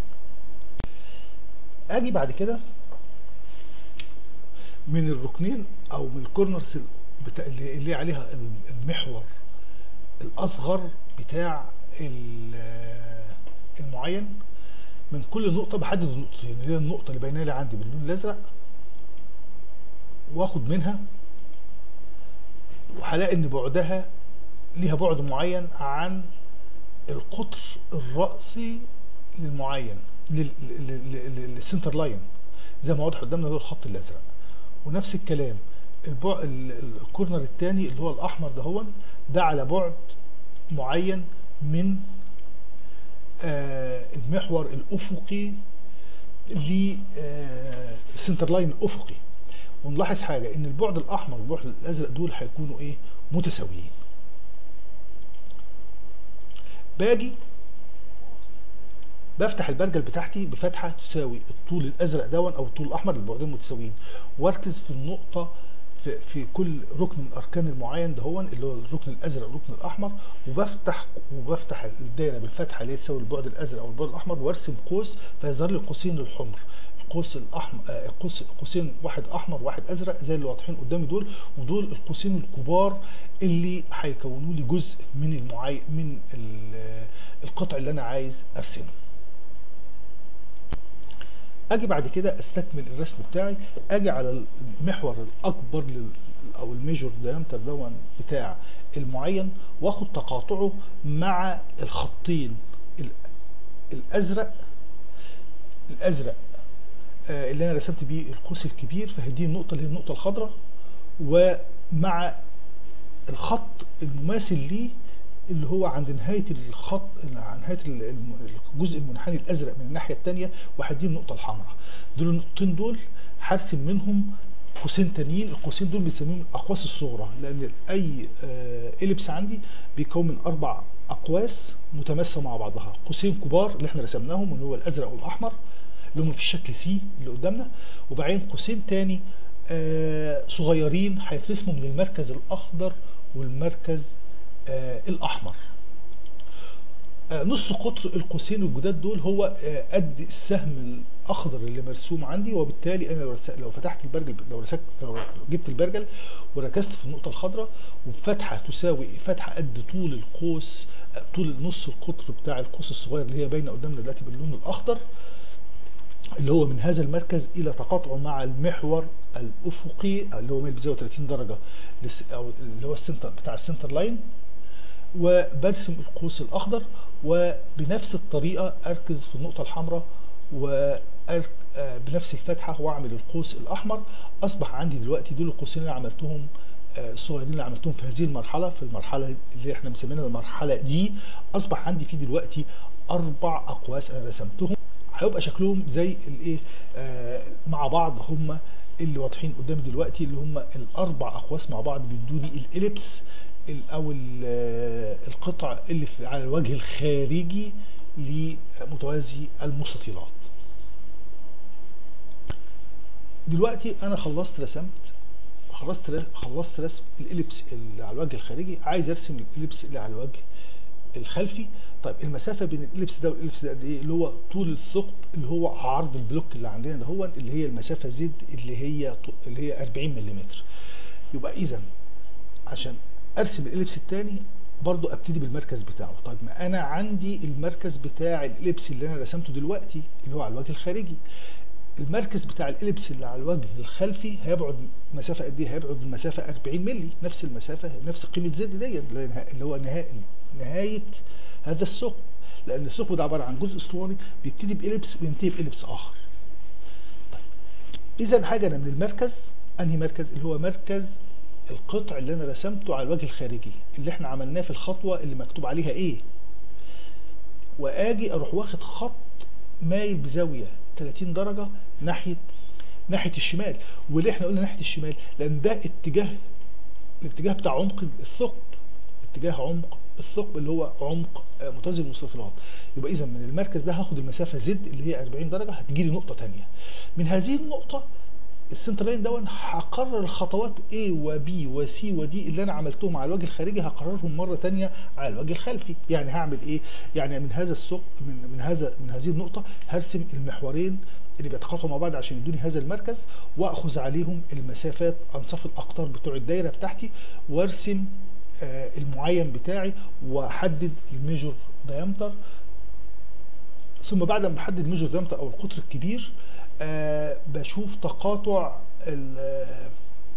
اجي بعد كده من الركنين او من الكورنرز بتاع اللي اللي عليها المحور الاصغر بتاع ال- المعين من كل نقطة بحدد النقطتين اللي هي النقطة اللي باينة لي عندي باللون الأزرق واخد منها وهلاقي ان بعدها ليها بعد معين عن القطر الرأسي للمعين لل- لل- لل- لل- للسنتر لاين زي ما واضح قدامنا اللي هو الخط الازرق ونفس الكلام البع... ال- ال- الكورنر الثاني اللي هو الاحمر ده هو ده على بعد معين من آه المحور الافقي للسنتر لاين الافقي ونلاحظ حاجه ان البعد الاحمر والبعد الازرق دول هيكونوا ايه متساويين باجي بفتح البرجل بتاعتي بفتحه تساوي الطول الازرق دون او الطول الاحمر البعدين متساويين واركز في النقطه في, في كل ركن من اركان المعين ده هو اللي هو الركن الازرق والركن الاحمر وبفتح وبفتح الدايره بالفتحه اللي هي تساوي البعد الازرق او البعد الاحمر وارسم قوس فيظهر لي قوسين الحمر القوس الاحمر آه، قوس قوسين واحد احمر واحد ازرق زي اللي واضحين قدامي دول ودول القوسين الكبار اللي هيكونوا لي جزء من المعين من ال- القطع اللي انا عايز ارسمه اجي بعد كده استكمل الرسم بتاعي اجي على المحور الاكبر لل او الميجور دايمتر دون بتاع المعين واخد تقاطعه مع الخطين ال- الازرق الازرق آه، اللي انا رسمت بيه القوس الكبير فهدي النقطه اللي هي النقطه الخضراء ومع الخط المماثل ليه اللي هو عند نهايه الخط عند نهايه ال- الم- الجزء المنحني الازرق من الناحيه الثانيه وهدي النقطه الحمراء دول النقطتين دول هرسم منهم قوسين تانيين القوسين دول بنسميهم الاقواس الصغرى لان اي آه، اليبس عندي بيكون من اربع اقواس متماسه مع بعضها قوسين كبار اللي احنا رسمناهم اللي هو الازرق والاحمر اللي هم في الشكل سي اللي قدامنا وبعدين قوسين تاني آه، صغيرين هيترسموا من المركز الاخضر والمركز آه، الاحمر آه، نص قطر القوسين الجداد دول هو آه، قد السهم الاخضر اللي مرسوم عندي وبالتالي انا لو رس- لو فتحت البرجل لو رسكت لو جبت البرجل وركزت في النقطه الخضراء وبفتحه تساوي فتحه قد طول القوس آه، طول نص القطر بتاع القوس الصغير اللي هي باينه قدامنا دلوقتي باللون الاخضر اللي هو من هذا المركز الى تقاطعه مع المحور الافقي اللي هو ميل بزاويه 30 درجه لس- او اللي هو السنتر بتاع السنتر لاين وبرسم القوس الاخضر وبنفس الطريقه اركز في النقطه الحمراء وبنفس الفتحه واعمل القوس الاحمر اصبح عندي دلوقتي دول القوسين اللي عملتهم آه، الصغيرين اللي عملتهم في هذه المرحله في المرحله اللي احنا مسمينها المرحله دي اصبح عندي في دلوقتي اربع اقواس انا رسمتهم هيبقى شكلهم زي الايه آه مع بعض هم اللي واضحين قدامي دلوقتي اللي هم الاربع اقواس مع بعض بيدوني الاليبس ال- او ال- آه، القطع اللي في على الوجه الخارجي لمتوازي المستطيلات دلوقتي انا خلصت رسمت خلصت رس- خلصت رسم الاليبس اللي على الوجه الخارجي عايز ارسم الاليبس اللي على الوجه الخلفي طيب المسافه بين الاليبس ده والاليبس ده قد ايه اللي هو طول الثقب اللي هو عرض البلوك اللي عندنا ده هو اللي هي المسافه زد اللي هي ط- اللي هي 40 ملم يبقى اذا عشان ارسم الاليبس الثاني برضو ابتدي بالمركز بتاعه طيب ما انا عندي المركز بتاع الاليبس اللي انا رسمته دلوقتي اللي هو على الوجه الخارجي المركز بتاع الاليبس اللي على الوجه الخلفي هيبعد مسافه قد ايه هيبعد المسافه 40 مللي نفس المسافه نفس قيمه زد ديت اللي هي نها- اللي هو نهايه نهايه هذا الثقب لان الثقب ده عباره عن جزء اسطواني بيبتدي باليبس وينتهي باليبس اخر طيب اذا حاجه انا من المركز انهي مركز اللي هو مركز القطع اللي انا رسمته على الوجه الخارجي اللي احنا عملناه في الخطوه اللي مكتوب عليها ايه واجي اروح واخد خط مايل بزاويه 30 درجه ناحيه ناحيه الشمال وليه احنا قلنا ناحيه الشمال لان ده اتجاه الاتجاه بتاع عمق الثقب اتجاه عمق الثقب اللي هو عمق آه، متوازي المستطيلات يبقى اذا من المركز ده هاخد المسافه زد اللي هي 40 درجه هتجي لي نقطه ثانيه من هذه النقطه السنتر لاين دون هقرر الخطوات A و B و C و D اللي انا عملتهم على الوجه الخارجي هقررهم مره تانية على الوجه الخلفي يعني هعمل ايه يعني من هذا الثقب من من هذا من هذه النقطه هرسم المحورين اللي بيتقاطعوا مع بعض عشان يدوني هذا المركز واخذ عليهم المسافات انصاف الاقطار بتوع الدايره بتاعتي وارسم آه، المعين بتاعي واحدد الميجور دايمتر ثم بعد ما بحدد الميجور دايمتر او القطر الكبير آه بشوف تقاطع ال- آه،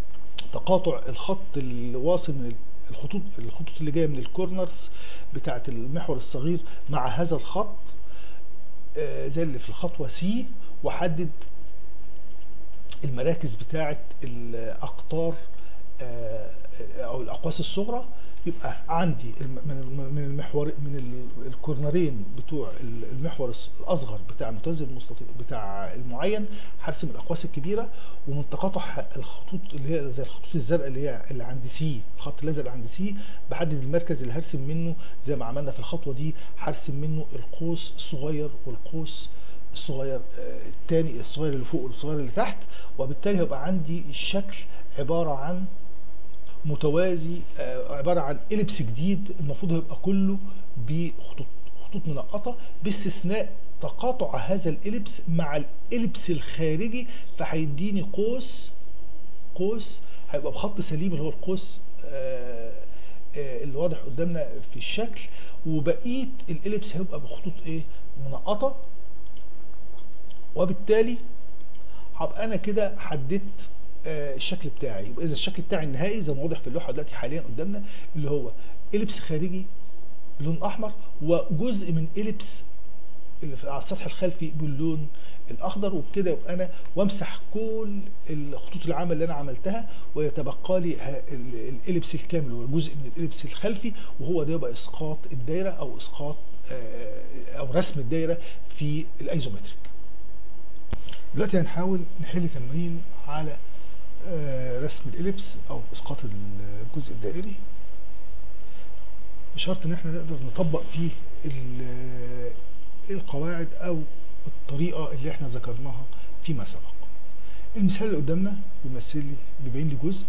تقاطع الخط اللي واصل من الخطوط الخطوط اللي جايه من الكورنرز بتاعه المحور الصغير مع هذا الخط آه، زي اللي في الخطوه سي واحدد المراكز بتاعه الاقطار آه، او الاقواس الصغرى يبقى عندي الم- من من المحور من ال- الكورنرين بتوع ال- المحور الص- الاصغر بتاع المتوازي المستطيل بتاع المعين هرسم الاقواس الكبيره ومن تقاطع الخطوط اللي هي زي الخطوط الزرقاء اللي هي اللي عند سي الخط الازرق اللي عند سي بحدد المركز اللي هرسم منه زي ما عملنا في الخطوه دي هرسم منه القوس الصغير والقوس الصغير آه، التاني الصغير اللي فوق والصغير اللي تحت وبالتالي هيبقى عندي الشكل عباره عن متوازي آه، عباره عن اليبس جديد المفروض هيبقى كله بخطوط خطوط منقطه باستثناء تقاطع هذا الاليبس مع الاليبس الخارجي فهيديني قوس قوس هيبقى بخط سليم اللي هو القوس آه، آه، اللي واضح قدامنا في الشكل وبقيه الاليبس هيبقى بخطوط ايه منقطه وبالتالي هبقى انا كده حددت آه، الشكل بتاعي يبقى اذا الشكل بتاعي النهائي زي ما واضح في اللوحه دلوقتي حاليا قدامنا اللي هو اليبس خارجي بلون احمر وجزء من اليبس اللي في- على السطح الخلفي باللون الاخضر وبكده يبقى انا وامسح كل الخطوط العامه اللي انا عملتها ويتبقى لي ه- ال- الاليبس الكامل والجزء من الاليبس الخلفي وهو ده يبقى اسقاط الدايره او اسقاط آه، او رسم الدايره في الايزومتريك دلوقتي هنحاول نحل تمرين على آه، رسم الاليبس او اسقاط الجزء الدائري بشرط ان احنا نقدر نطبق فيه ال- القواعد او الطريقه اللي احنا ذكرناها فيما سبق المثال اللي قدامنا بيمثل لي بيبين لي جزء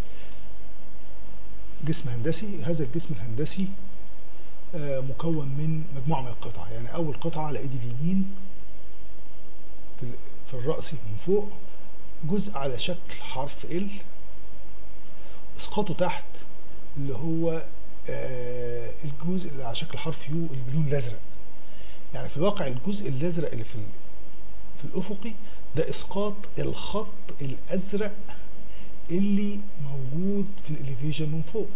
جسم هندسي هذا الجسم الهندسي آه، مكون من مجموعه من القطع يعني اول قطعه على ايدي اليمين في ال- في الرأس من فوق جزء على شكل حرف ال اسقاطه تحت اللي هو آه، الجزء اللي على شكل حرف يو اللي باللون الازرق يعني في الواقع الجزء الازرق اللي في ال- في الافقي ده اسقاط الخط الازرق اللي موجود في الاليفيشن من فوق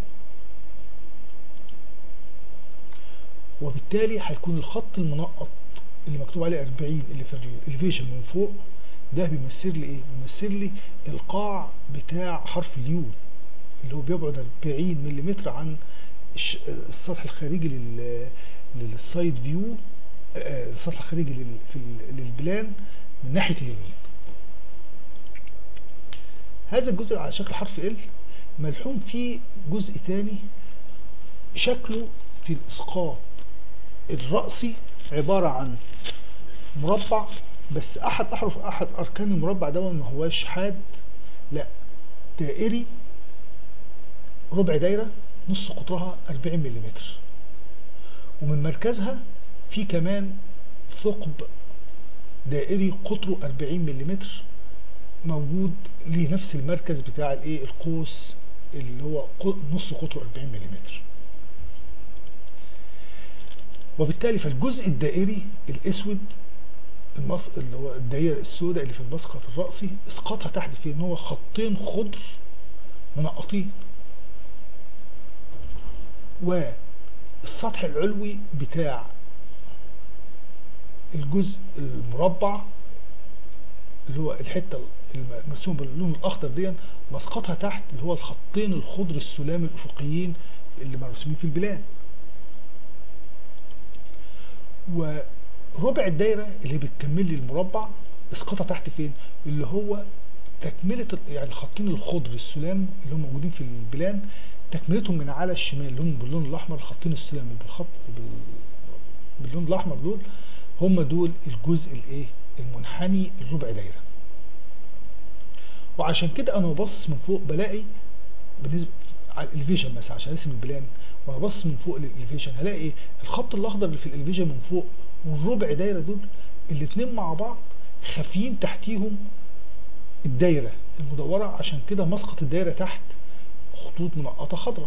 وبالتالي هيكون الخط المنقط اللي مكتوب عليه 40 اللي في الاليفيشن من فوق ده بيمثل لي ايه؟ بيمثل لي القاع بتاع حرف اليو اللي هو بيبعد 40 ملم عن الش- السطح الخارجي لل للسايد فيو آه، السطح الخارجي لل- في ال- للبلان من ناحيه اليمين هذا الجزء على شكل حرف ال ملحوم فيه جزء تاني شكله في الاسقاط الرأسي عبارة عن مربع بس أحد أحرف أحد أركان المربع ده ما هواش حاد لا دائري ربع دايرة نص قطرها 40 ملم ومن مركزها في كمان ثقب دائري قطره 40 ملم موجود ليه نفس المركز بتاع الايه القوس اللي هو ق- نص قطره 40 ملم وبالتالي فالجزء الدائري الاسود المص... اللي هو الدائره السوداء اللي في المسقط الرأسي اسقاطها تحت في ان هو خطين خضر منقطين والسطح العلوي بتاع الجزء المربع اللي هو الحته المرسوم باللون الاخضر دي مسقطها تحت اللي هو الخطين الخضر السلام الافقيين اللي مرسومين في البلاد وربع الدايره اللي بتكمل لي المربع اسقطها تحت فين اللي هو تكمله ال- يعني الخطين الخضر السلام اللي هم موجودين في البلان تكملتهم من على الشمال اللي هم باللون الاحمر الخطين السلام اللي بالخط بال... باللون الاحمر دول هم دول الجزء الايه المنحني الربع دايره وعشان كده انا ببص من فوق بلاقي بالنسبه على الاليفيشن مثلا عشان ارسم البلان وانا بص من فوق الاليفيشن هلاقي ايه الخط الاخضر اللي في الاليفيشن من فوق والربع دايره دول الاثنين مع بعض خافيين تحتيهم الدايره المدوره عشان كده مسقط الدايره تحت خطوط منقطه خضراء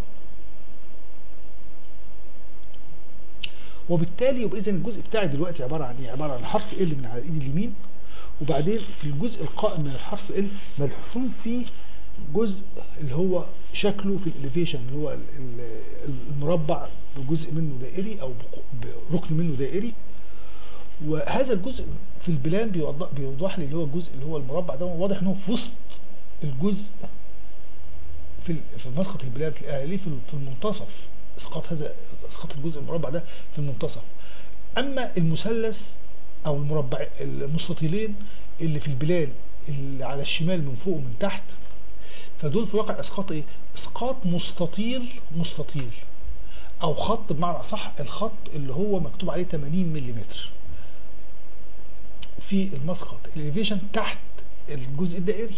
وبالتالي يبقى اذا الجزء بتاعي دلوقتي عباره عن ايه؟ عباره عن حرف ال من على الايد اليمين وبعدين في الجزء القائم من الحرف ال ملحوم فيه جزء اللي هو شكله في الاليفيشن اللي هو ال- ال- المربع بجزء منه دائري او بق- بركن منه دائري وهذا الجزء في البلان بيوضح, بيوضح لي اللي هو الجزء اللي هو المربع ده واضح ان هو في وسط الجزء في ال- في مسقط البلاد تلاقيها ليه في ال- في المنتصف اسقاط هذا اسقاط الجزء المربع ده في المنتصف اما المثلث او المربع المستطيلين اللي في البلاد اللي على الشمال من فوق ومن تحت فدول في واقع اسقاط ايه اسقاط مستطيل مستطيل او خط بمعنى اصح الخط اللي هو مكتوب عليه 80 ملم في المسقط الاليفيشن تحت الجزء الدائري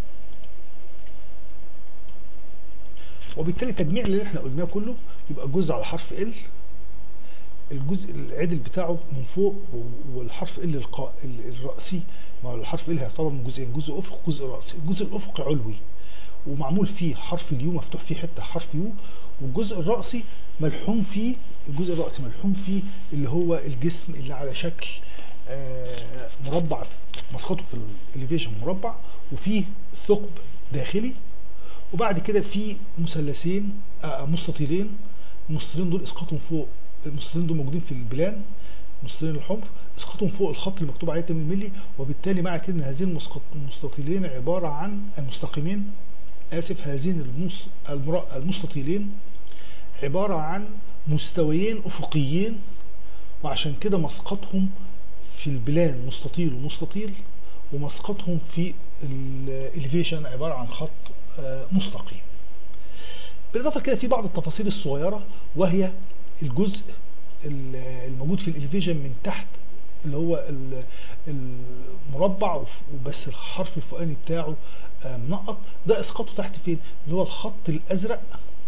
وبالتالي تجميع اللي احنا قلناه كله يبقى جزء على حرف ال الجزء العدل بتاعه من فوق و- والحرف ال القا... ال- الرأسي ما هو الحرف ال هيعتبر من جزئين جزء افق وجزء رأسي الجزء الافقي علوي ومعمول فيه حرف اليو مفتوح فيه حته حرف يو والجزء الرأسي ملحوم فيه الجزء الرأسي ملحوم فيه اللي هو الجسم اللي على شكل آه، مربع مسقطه في الاليفيشن مربع وفيه ثقب داخلي وبعد كده في مثلثين آه، مستطيلين المستطيلين دول اسقاطهم فوق المستطيلين دول موجودين في البلان المستطيلين الحمر اسقاطهم فوق الخط اللي مكتوب عليه 8 مللي وبالتالي معنى كده ان هذين المسقط- المستطيلين عباره عن المستقيمين اسف هذين المس... المر... المستطيلين عباره عن مستويين افقيين وعشان كده مسقطهم في البلان مستطيل ومستطيل ومسقطهم في الاليفيشن عباره عن خط آه، مستقيم بالاضافه كده في بعض التفاصيل الصغيره وهي الجزء ال- الموجود في الاليفيشن من تحت اللي هو ال- المربع وبس الحرف الفوقاني بتاعه آه، منقط ده اسقاطه تحت فين اللي هو الخط الازرق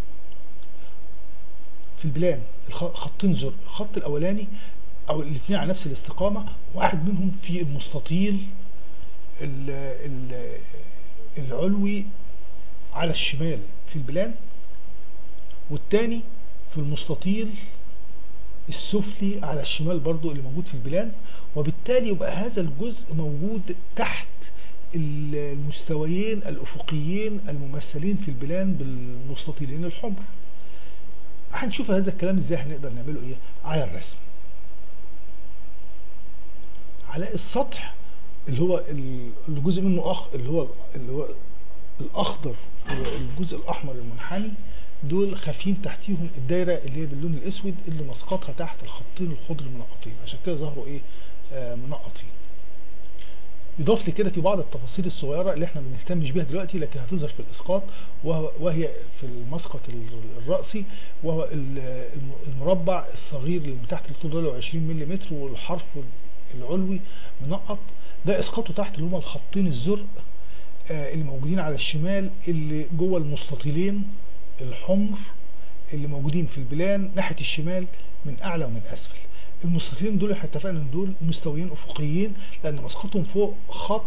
في البلان الخ- خطين زرق الخط الاولاني او الاثنين على نفس الاستقامه واحد منهم في المستطيل ال- ال- العلوي على الشمال في البلان والتاني في المستطيل السفلي على الشمال برضو اللي موجود في البلان وبالتالي يبقى هذا الجزء موجود تحت ال- المستويين الأفقيين الممثلين في البلان بالمستطيلين الحمر هنشوف هذا الكلام ازاي هنقدر نعمله ايه على الرسم على السطح اللي هو ال- اللي جزء منه اخ اللي هو اللي هو الاخضر والجزء الاحمر المنحني دول خافين تحتيهم الدايره اللي هي باللون الاسود اللي مسقطها تحت الخطين الخضر المنقطين عشان كده ظهروا ايه آه منقطين يضاف لي كده في بعض التفاصيل الصغيره اللي احنا ما بنهتمش بيها دلوقتي لكن هتظهر في الاسقاط وهو وهي في المسقط ال- الراسي وهو ال- الم- المربع الصغير اللي من تحت الطول ده 20 ملم والحرف العلوي منقط ده اسقاطه تحت اللي هما الخطين الزرق آه، اللي موجودين على الشمال اللي جوه المستطيلين الحمر اللي موجودين في البلان ناحيه الشمال من اعلى ومن اسفل المستطيلين دول احنا اتفقنا ان دول مستويين افقيين لان مسقطهم فوق خط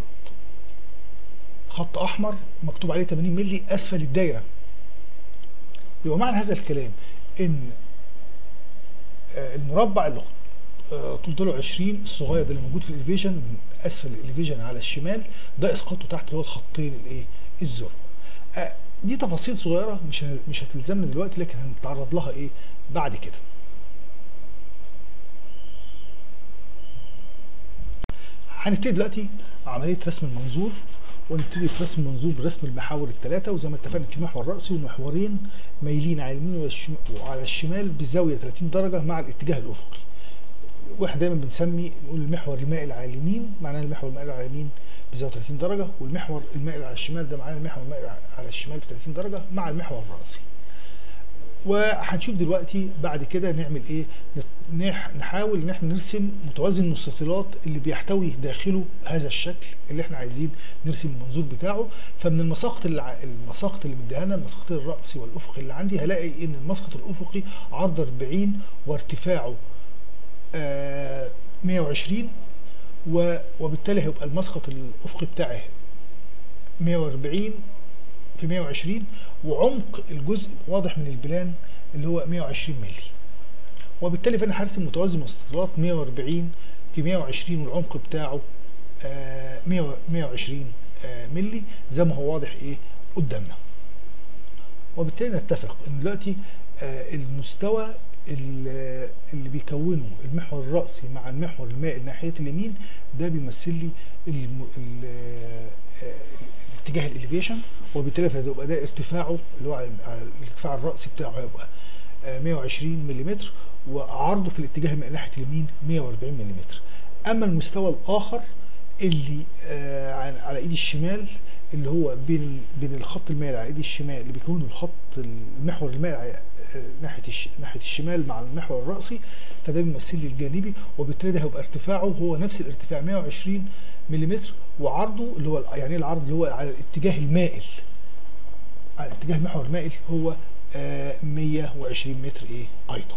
خط احمر مكتوب عليه 80 مللي اسفل الدايره يبقى معنى هذا الكلام ان آه، المربع اللي آه، طول طوله 20 الصغير ده اللي موجود في الاليفيشن من اسفل الاليفيشن على الشمال ده اسقاطه تحت اللي هو الخطين الايه الزرق آه، دي تفاصيل صغيره مش هن- مش هتلزمنا دلوقتي لكن هنتعرض لها ايه بعد كده هنبتدي دلوقتي عمليه رسم المنظور ونبتدي في رسم المنظور برسم المحاور الثلاثه وزي ما اتفقنا في محور راسي ومحورين مايلين على اليمين والشم- وعلى الشمال بزاويه 30 درجه مع الاتجاه الافقي واحنا دايما بنسمي نقول المحور المائل على اليمين معناه المحور المائل على اليمين بزاويه 30 درجه والمحور المائل على الشمال ده معناه المحور المائل على الشمال ب 30 درجه مع المحور الراسي وهنشوف دلوقتي بعد كده نعمل ايه نت- نح- نحاول ان احنا نرسم متوازن المستطيلات اللي بيحتوي داخله هذا الشكل اللي احنا عايزين نرسم المنظور بتاعه فمن المساقط اللي ع- المساقط اللي مديها لنا المساقط الرأسي والافقي اللي عندي هلاقي ان المسقط الافقي عرض 40 وارتفاعه آه 120 و- وبالتالي هيبقى المسقط الافقي بتاعي 140 في 120 وعمق الجزء واضح من البلان اللي هو 120 مللي وبالتالي فانا هرسم متوازي مستطيلات 140 في 120 والعمق بتاعه آه، 100 120 آه، مللي زي ما هو واضح ايه قدامنا وبالتالي نتفق ان دلوقتي آه، المستوى ال- اللي بيكونه المحور الرأسي مع المحور المائل ناحية اليمين ده بيمثل لي الم- ال- آه، الاتجاه الاليفيشن وبالتالي فهيبقى ده ارتفاعه اللي هو على على الارتفاع الرأسي بتاعه هيبقى آه، 120 ملم وعرضه في الاتجاه من ناحية اليمين 140 ملم اما المستوى الاخر اللي آه، عن- على ايدي الشمال اللي هو بين بين الخط المائل على ايدي الشمال اللي بيكون الخط المحور المائل على- آه، ناحيه الش... ناحيه الشمال مع المحور الرأسي فده بيمثل لي الجانبي وبالتالي ده هيبقى ارتفاعه هو نفس الارتفاع 120 ملم وعرضه اللي هو يعني ايه العرض اللي هو على الاتجاه المائل على اتجاه المحور المائل هو آه، 120 متر ايه ايضا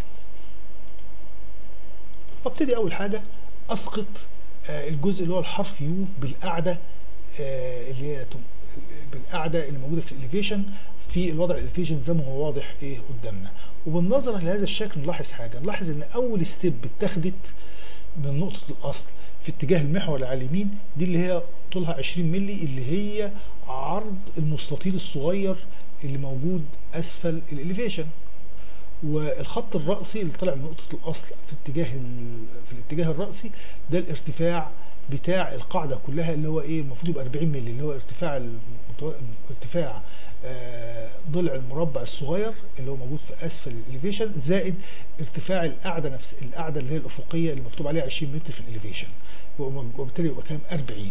وابتدي اول حاجه اسقط آه، الجزء اللي هو الحرف يو بالقاعده آه، اللي هي تم- بالقاعده اللي موجوده في الاليفيشن في الوضع الاليفيشن زي ما هو واضح ايه قدامنا وبالنظر لهذا الشكل نلاحظ حاجه نلاحظ ان اول ستيب اتخذت من نقطه الاصل في اتجاه المحور اللي على اليمين دي اللي هي طولها 20 مللي اللي هي عرض المستطيل الصغير اللي موجود اسفل الاليفيشن والخط الرأسي اللي طالع من نقطة الأصل في اتجاه ال- في الاتجاه الرأسي ده الارتفاع بتاع القاعدة كلها اللي هو ايه المفروض يبقى 40 مللي اللي هو ارتفاع المتو... ارتفاع آه، ضلع المربع الصغير اللي هو موجود في اسفل الاليفيشن زائد ارتفاع القاعده نفس القاعده اللي هي الافقيه اللي مكتوب عليها 20 متر في الاليفيشن وبالتالي يبقى كام 40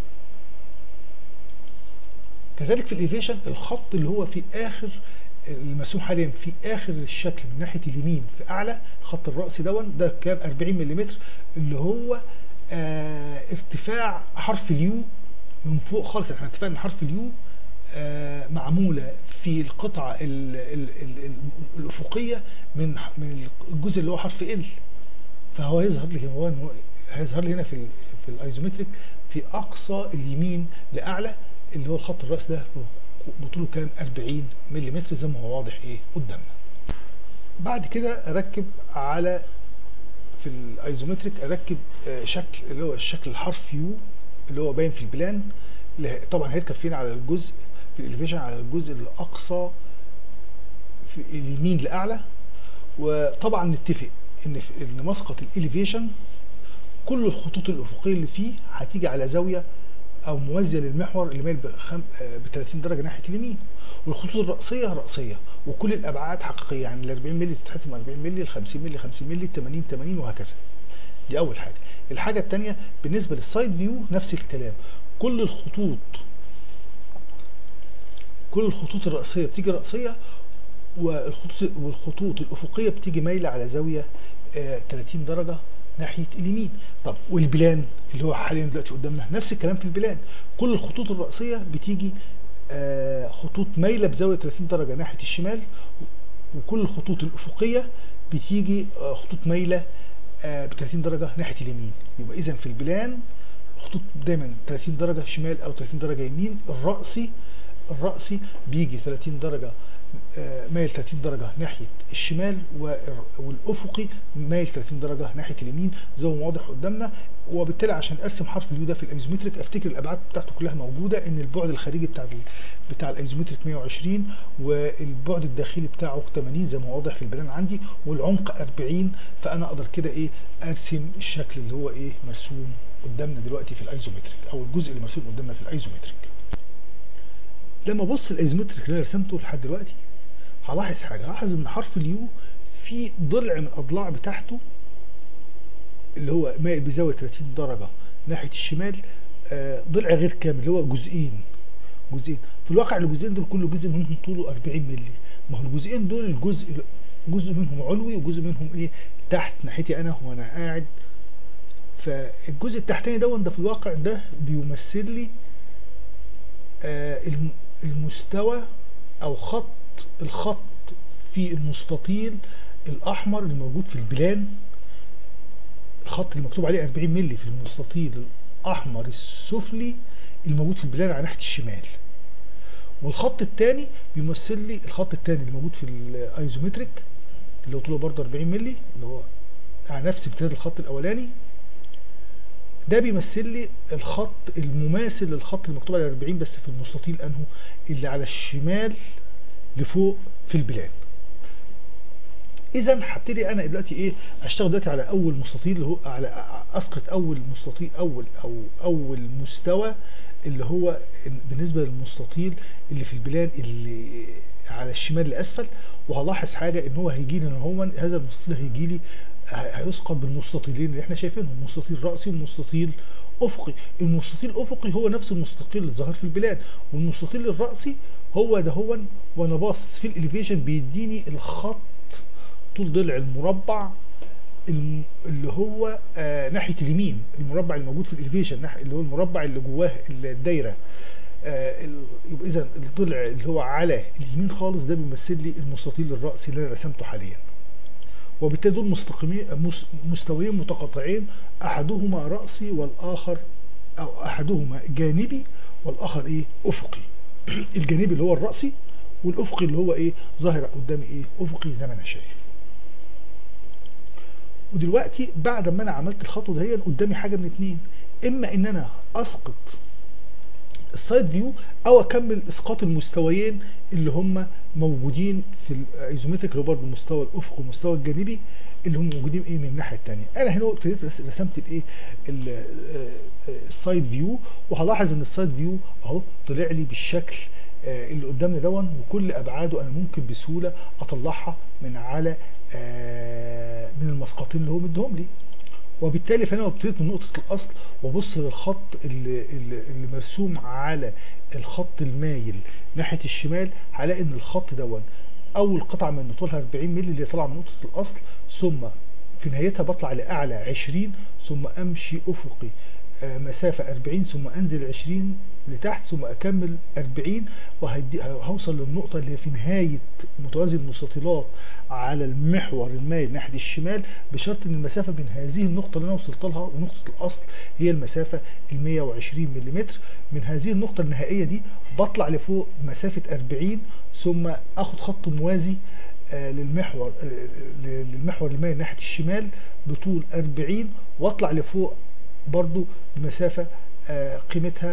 كذلك في الاليفيشن الخط اللي هو في اخر المرسوم حاليا في اخر الشكل من ناحيه اليمين في اعلى الخط الرأسي دون ده كام 40 ملم اللي هو آه ارتفاع حرف اليو من فوق خالص احنا اتفقنا ان حرف اليو آه معموله في القطعه ال ال ال ال الافقيه من من الجزء اللي هو حرف ال فهو هيظهر لي هو هيظهر لي هنا في ال في الايزومتريك في اقصى اليمين لاعلى اللي هو الخط الراس ده بطوله كام 40 ملم زي ما هو واضح ايه قدامنا بعد كده اركب على في الايزومتريك اركب آه، شكل اللي هو الشكل الحرف يو اللي هو باين في البلان اللي هي- طبعا هيركب فين على الجزء في الاليفيشن على الجزء الاقصى في اليمين لاعلى وطبعا نتفق ان في ان مسقط الاليفيشن كل الخطوط الافقيه اللي فيه هتيجي على زاويه او موازيه للمحور اللي مايل ب 30 درجه ناحيه اليمين والخطوط الرأسيه رأسيه وكل الابعاد حقيقيه يعني ال 40 مللي تتحسب 40 مللي ال 50 مللي 50 مللي 80 80 وهكذا دي اول حاجه الحاجه الثانيه بالنسبه للسايد فيو نفس الكلام كل الخطوط كل الخطوط الرأسيه بتيجي رأسيه والخطوط والخطوط الافقيه بتيجي مايله على زاويه آه 30 درجه ناحيه اليمين طب والبلان اللي هو حاليا دلوقتي قدامنا نفس الكلام في البلان كل الخطوط الرأسيه بتيجي آه خطوط مايله بزاويه 30 درجه ناحيه الشمال وكل الخطوط الافقيه بتيجي آه خطوط مايله آه ب 30 درجه ناحيه اليمين يبقى اذا في البلان خطوط دايما 30 درجه شمال او 30 درجه يمين الرأسي الرأسي بيجي 30 درجه آه، مايل 30 درجة ناحية الشمال والر- والأفقي مايل 30 درجة ناحية اليمين زي ما واضح قدامنا وبالتالي عشان ارسم حرف اليو ده في الايزومتريك افتكر الابعاد بتاعته كلها موجوده ان البعد الخارجي بتاع ال- بتاع الايزومتريك 120 والبعد الداخلي بتاعه 80 زي ما واضح في البلان عندي والعمق 40 فانا اقدر كده ايه ارسم الشكل اللي هو ايه مرسوم قدامنا دلوقتي في الايزومتريك او الجزء اللي مرسوم قدامنا في الايزومتريك لما ابص الايزومتريك اللي انا رسمته لحد دلوقتي هلاحظ حاجه هلاحظ ان حرف اليو في ضلع من الاضلاع بتاعته اللي هو مائل بزاويه 30 درجه ناحيه الشمال آه، ضلع غير كامل اللي هو جزئين جزئين في الواقع الجزئين دول كل جزء منهم طوله 40 مللي ما هو الجزئين دول الجزء جزء منهم علوي وجزء منهم ايه تحت ناحيتي انا وانا قاعد فالجزء التحتاني ده ده في الواقع ده بيمثل لي آه، الم- المستوى او خط الخط في المستطيل الاحمر اللي موجود في البلان الخط اللي مكتوب عليه 40 مللي في المستطيل الاحمر السفلي الموجود في البلان على ناحيه الشمال والخط الثاني بيمثل لي الخط الثاني اللي موجود في الايزومتريك اللي هو طوله برضه 40 مللي اللي هو على نفس امتداد الخط الاولاني ده بيمثل لي الخط المماثل للخط المكتوب على 40 بس في المستطيل انه اللي على الشمال لفوق في البلان اذا هبتدي انا دلوقتي ايه اشتغل دلوقتي على اول مستطيل اللي هو على اسقط اول مستطيل اول او اول مستوى اللي هو بالنسبه للمستطيل اللي في البلان اللي على الشمال لاسفل وهلاحظ حاجه ان هو هيجي لي ان هو هذا المستطيل هيجي لي هيسقط بالمستطيلين اللي احنا شايفينهم مستطيل راسي ومستطيل افقي المستطيل الافقي هو نفس المستطيل اللي ظهر في البلاد والمستطيل الراسي هو ده هو وانا باصص في الاليفيشن بيديني الخط طول ضلع المربع اللي هو آه ناحيه اليمين المربع الموجود في الاليفيشن اللي هو المربع اللي جواه الدايره آه يبقى اذا الضلع اللي هو على اليمين خالص ده بيمثل لي المستطيل الراسي اللي انا رسمته حاليا وبالتالي دول مستقيمين مستويين متقاطعين احدهما راسي والاخر او احدهما جانبي والاخر ايه افقي الجانبي اللي هو الراسي والافقي اللي هو ايه ظاهر قدامي ايه افقي زي ما انا شايف ودلوقتي بعد ما انا عملت الخطوه دهي قدامي حاجه من اتنين اما ان انا اسقط السايد فيو او اكمل اسقاط المستويين اللي هم موجودين في الايزومتريك اللي هو برضه المستوى الافقي والمستوى الجانبي اللي هم موجودين ايه من الناحيه الثانيه انا هنا ابتديت رسمت الايه السايد فيو وهلاحظ ان السايد فيو اهو طلع لي بالشكل اللي قدامنا دون وكل ابعاده انا ممكن بسهوله اطلعها من على من المسقطين اللي هو مديهم لي وبالتالي فانا ابتديت من نقطه الاصل وابص للخط اللي, اللي مرسوم على الخط المايل ناحيه الشمال هلاقي ان الخط دون اول قطعه منه طولها 40 مللي اللي طالعه من نقطه الاصل ثم في نهايتها بطلع لاعلى 20 ثم امشي افقي مسافة 40 ثم انزل 20 لتحت ثم اكمل 40 وهوصل للنقطة اللي هي في نهاية متوازي المستطيلات على المحور المايل ناحية الشمال بشرط ان المسافة بين هذه النقطة اللي انا وصلت لها ونقطة الاصل هي المسافة ال 120 ملم من هذه النقطة النهائية دي بطلع لفوق مسافة 40 ثم اخد خط موازي آه للمحور آه للمحور المايل ناحية الشمال بطول 40 واطلع لفوق برضو بمسافة آه قيمتها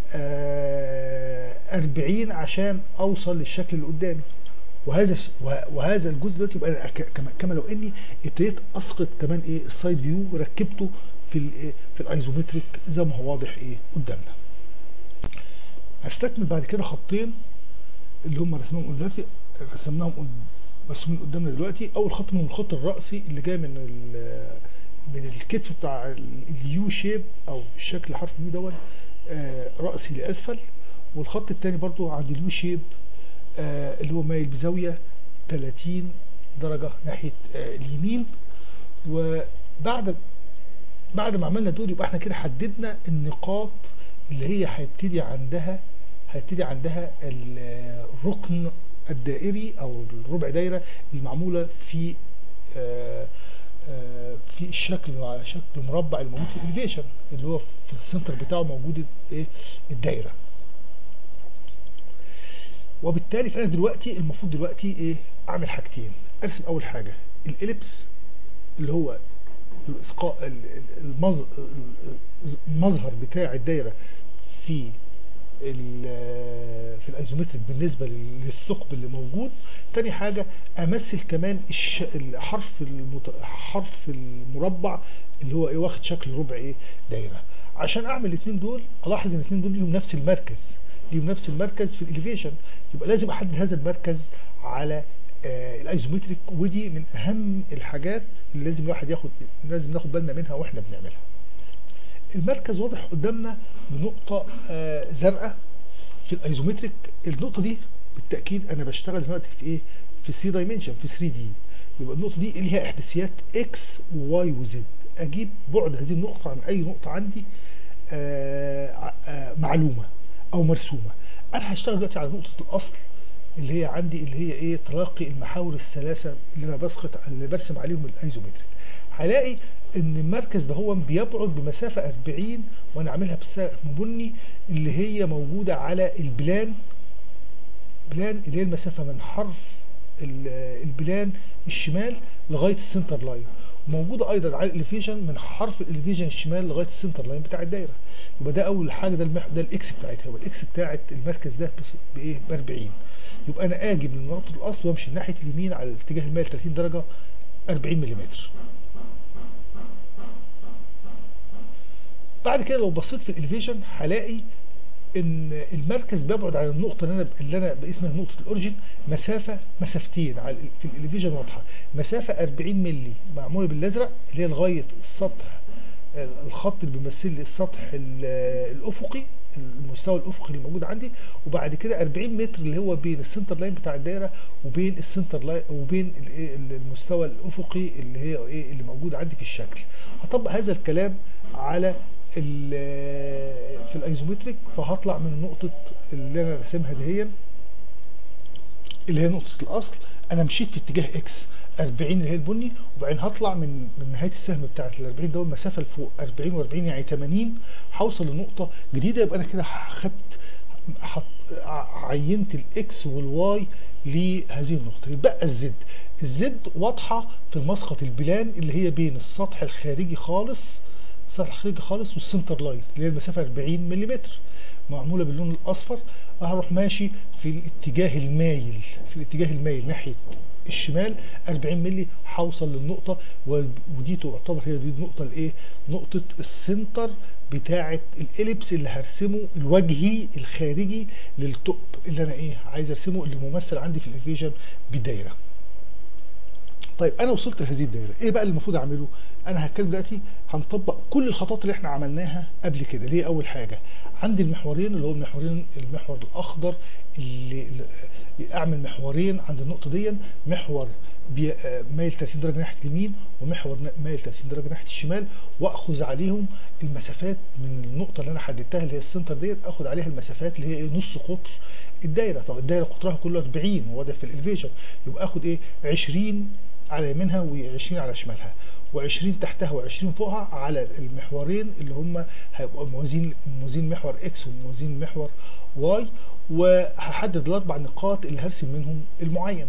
آه 40 عشان اوصل للشكل اللي قدامي وهذا وهذا الجزء دلوقتي يبقى كما لو اني ابتديت اسقط كمان ايه السايد فيو وركبته في ال في الايزومتريك زي ما هو واضح ايه قدامنا هستكمل بعد كده خطين اللي هم رسمهم دلوقتي رسمناهم مرسومين قدامنا دلوقتي اول خط من الخط الرأسي اللي جاي من من الكتف بتاع اليو شيب او الشكل حرف اليو دون آه رأسي لأسفل والخط الثاني برضو عند اليو شيب آه اللي هو مايل بزاوية 30 درجة ناحية آه اليمين وبعد بعد ما عملنا دول يبقى احنا كده حددنا النقاط اللي هي هيبتدي عندها هيبتدي عندها الركن الدائري او الربع دايره المعموله في آه في الشكل على شكل مربع الموجود في الاليفيشن اللي هو في السنتر بتاعه موجود ايه الدايره وبالتالي فانا دلوقتي المفروض دلوقتي ايه اعمل حاجتين ارسم اول حاجه الاليبس اللي هو الاسقاء المظهر بتاع الدايره في في الايزومتريك بالنسبه للثقب اللي موجود تاني حاجه امثل كمان الش... الحرف المت... حرف المربع اللي هو ايه واخد شكل ربع ايه دايره عشان اعمل الاثنين دول الاحظ ان الاثنين دول ليهم نفس المركز ليهم نفس المركز في الاليفيشن يبقى لازم احدد هذا المركز على آه الايزومتريك ودي من اهم الحاجات اللي لازم الواحد ياخد لازم ناخد بالنا منها واحنا بنعملها المركز واضح قدامنا بنقطة آه زرقاء في الايزومتريك النقطة دي بالتأكيد انا بشتغل دلوقتي في ايه في 3 دايمنشن في 3 دي يبقى النقطة دي اللي هي احداثيات اكس وواي وزد اجيب بعد هذه النقطة عن اي نقطة عندي آه آه معلومة او مرسومة انا هشتغل دلوقتي على نقطة الاصل اللي هي عندي اللي هي ايه تلاقي المحاور الثلاثة اللي انا بسقط اللي برسم عليهم الايزومتريك هلاقي ان المركز ده هو بيبعد بمسافة 40 وانا عاملها بسهم بني اللي هي موجودة على البلان بلان اللي هي المسافة من حرف البلان الشمال لغاية السنتر لاين موجوده ايضا على الاليفيشن من حرف الاليفيشن الشمال لغايه السنتر لاين بتاع الدايره يبقى ده اول حاجه ده المح... ده الاكس بتاعتها يبقى الاكس بتاعت المركز ده بس بايه ب 40 يبقى انا اجي من نقطه الاصل وامشي ناحيه اليمين على الاتجاه المائل 30 درجه 40 ملم بعد كده لو بصيت في الاليفيشن هلاقي ان المركز بيبعد عن النقطه اللي انا اللي انا باسمها نقطه الاوريجن مسافه مسافتين على ال- في الاليفيشن واضحه مسافه 40 مللي معموله بالازرق اللي هي لغايه السطح آه، الخط اللي بيمثل لي السطح ال- آه، الافقي المستوى الافقي اللي موجود عندي وبعد كده 40 متر اللي هو بين السنتر لاين بتاع الدايره وبين السنتر لاين وبين الإيه ال- المستوى الافقي اللي هي ايه اللي موجود عندي في الشكل هطبق هذا الكلام على ال- في الايزومتريك فهطلع من نقطه اللي انا راسمها دهيا اللي هي نقطه الاصل انا مشيت في اتجاه اكس 40 اللي هي البني وبعدين هطلع من من نهايه السهم بتاعت ال 40 ده المسافه لفوق 40 و40 يعني 80 هوصل لنقطه جديده يبقى انا كده خدت حط ع- عينت الاكس والواي لهذه النقطه يبقى الزد الزد واضحه في المسقط البلان اللي هي بين السطح الخارجي خالص السطح الخارجي خالص والسنتر لاين اللي هي المسافه 40 ملم معموله باللون الاصفر هروح ماشي في الاتجاه المايل في الاتجاه المايل ناحيه الشمال 40 مللي هوصل للنقطه و- ودي تعتبر هي دي النقطه الايه نقطه السنتر بتاعه الاليبس اللي هرسمه الوجهي الخارجي للثقب اللي انا ايه عايز ارسمه اللي ممثل عندي في الانفيجن بدايره طيب انا وصلت لهذه الدايره ايه بقى اللي المفروض اعمله انا هتكلم دلوقتي هنطبق كل الخطوات اللي احنا عملناها قبل كده ليه اول حاجه عندي المحورين اللي هو المحورين المحور الاخضر اللي اللي- اعمل محورين عند النقطه دي محور بي- آه، مايل 30 درجه ناحيه اليمين ومحور نا- مايل 30 درجه ناحيه الشمال واخذ عليهم المسافات من النقطه اللي انا حددتها اللي هي السنتر ديت اخد عليها المسافات اللي هي ايه نص قطر الدايره طب الدايره قطرها كله 40 وهو ده في الاليفيشن يبقى اخد ايه 20 على يمينها و20 على شمالها و20 تحتها و20 فوقها على المحورين اللي هم هيبقوا موازين موازين محور اكس وموازين محور واي وهحدد الاربع نقاط اللي هرسم منهم المعين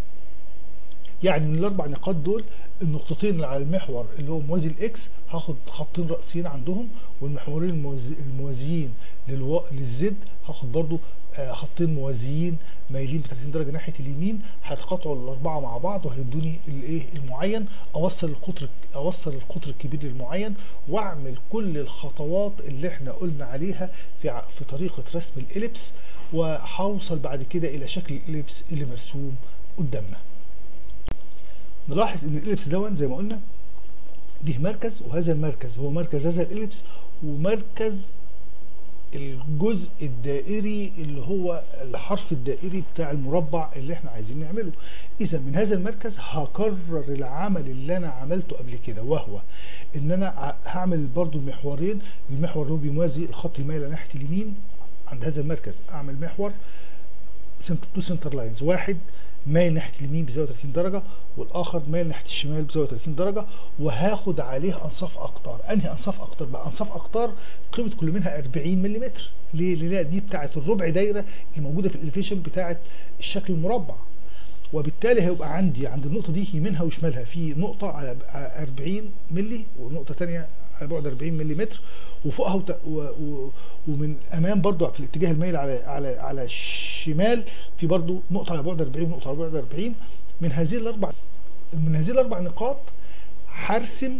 يعني من الاربع نقاط دول النقطتين اللي على المحور اللي هو موازي الاكس هاخد خطين رأسيين عندهم والمحورين الموازي- الموازيين للو... للزد هاخد برضو آه، خطين موازيين مايلين ب 30 درجه ناحيه اليمين هيتقاطعوا الاربعه مع بعض وهيدوني الايه المعين اوصل القطر اوصل القطر الكبير للمعين واعمل كل الخطوات اللي احنا قلنا عليها في ع- في طريقه رسم الاليبس وهوصل بعد كده الى شكل الاليبس اللي مرسوم قدامنا نلاحظ ان الاليبس دون زي ما قلنا ليه مركز وهذا المركز هو مركز هذا الاليبس ومركز الجزء الدائري اللي هو الحرف الدائري بتاع المربع اللي احنا عايزين نعمله اذا من هذا المركز هكرر العمل اللي انا عملته قبل كده وهو ان انا ع- هعمل برضو المحورين المحور اللي هو بيوازي الخط المائل ناحيه اليمين عند هذا المركز اعمل محور سنتر تو سنتر لاينز واحد مايل ناحيه اليمين بزاويه 30 درجه والاخر مايل ناحيه الشمال بزاويه 30 درجه وهاخد عليه انصاف اقطار انهي انصاف اقطار بقى انصاف اقطار قيمه كل منها 40 ملم ليه ليه دي بتاعه الربع دايره اللي موجوده في الاليفيشن بتاعه الشكل المربع وبالتالي هيبقى عندي عند النقطه دي يمينها وشمالها في نقطه على على 40 ملي ونقطه ثانيه على بعد 40 ملم وفوقها وت... و... و... ومن امام برضو في الاتجاه المايل على على على الشمال في برضو نقطه على بعد 40 ونقطه على بعد 40 من هذه الاربع من هذه الاربع نقاط هرسم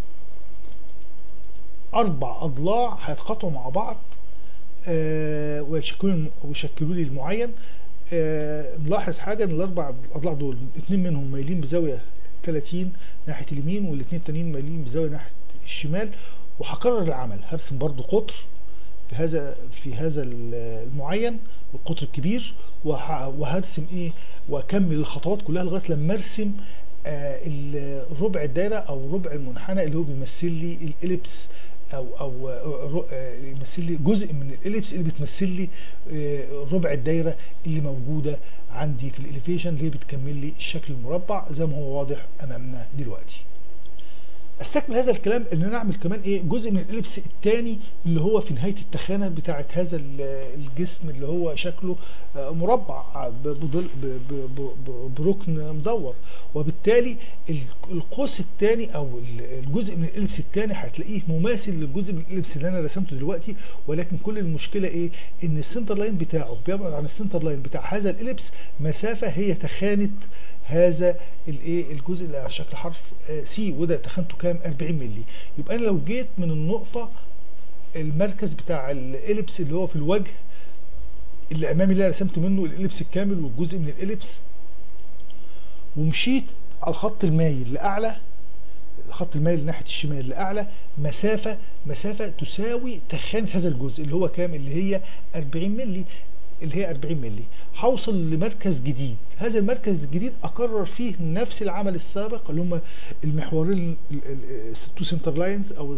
اربع اضلاع هيتقاطعوا مع بعض آه ويشكلوا ويشكلوا لي المعين آه نلاحظ حاجه ان الاربع اضلاع دول اثنين منهم مايلين بزاويه 30 ناحيه اليمين والاثنين التانيين مايلين بزاويه ناحيه الشمال وهكرر العمل هرسم برضو قطر في هذا في هذا المعين القطر الكبير وه- وهرسم ايه واكمل الخطوات كلها لغايه لما ارسم آه الربع الدايره او ربع المنحنى اللي هو بيمثل لي الاليبس او او آه، رو- آه، يمثل لي جزء من الاليبس اللي بتمثل لي آه، ربع الدايره اللي موجوده عندي في الاليفيشن اللي هي بتكمل لي الشكل المربع زي ما هو واضح امامنا دلوقتي استكمل هذا الكلام ان انا اعمل كمان ايه جزء من الاليبس الثاني اللي هو في نهايه التخانه بتاعه هذا ال- الجسم اللي هو شكله آه، مربع ب- بضل- ب- ب- ب- ب- بركن مدور وبالتالي ال- القوس الثاني او ال- الجزء من الاليبس الثاني هتلاقيه مماثل للجزء من الاليبس اللي انا رسمته دلوقتي ولكن كل المشكله ايه ان السنتر لاين بتاعه بيبعد عن السنتر لاين بتاع هذا الاليبس مسافه هي تخانه هذا الايه الجزء اللي على شكل حرف سي وده تخانته كام 40 مللي يبقى انا لو جيت من النقطه المركز بتاع الاليبس اللي هو في الوجه اللي امامي اللي انا رسمت منه الاليبس الكامل والجزء من الاليبس ومشيت على الخط المايل لاعلى الخط المايل ناحيه الشمال لاعلى مسافه مسافه تساوي تخانه هذا الجزء اللي هو كام اللي هي 40 مللي اللي هي 40 مللي هوصل لمركز جديد هذا المركز الجديد اكرر فيه نفس العمل السابق اللي هم المحورين التو سنتر لاينز او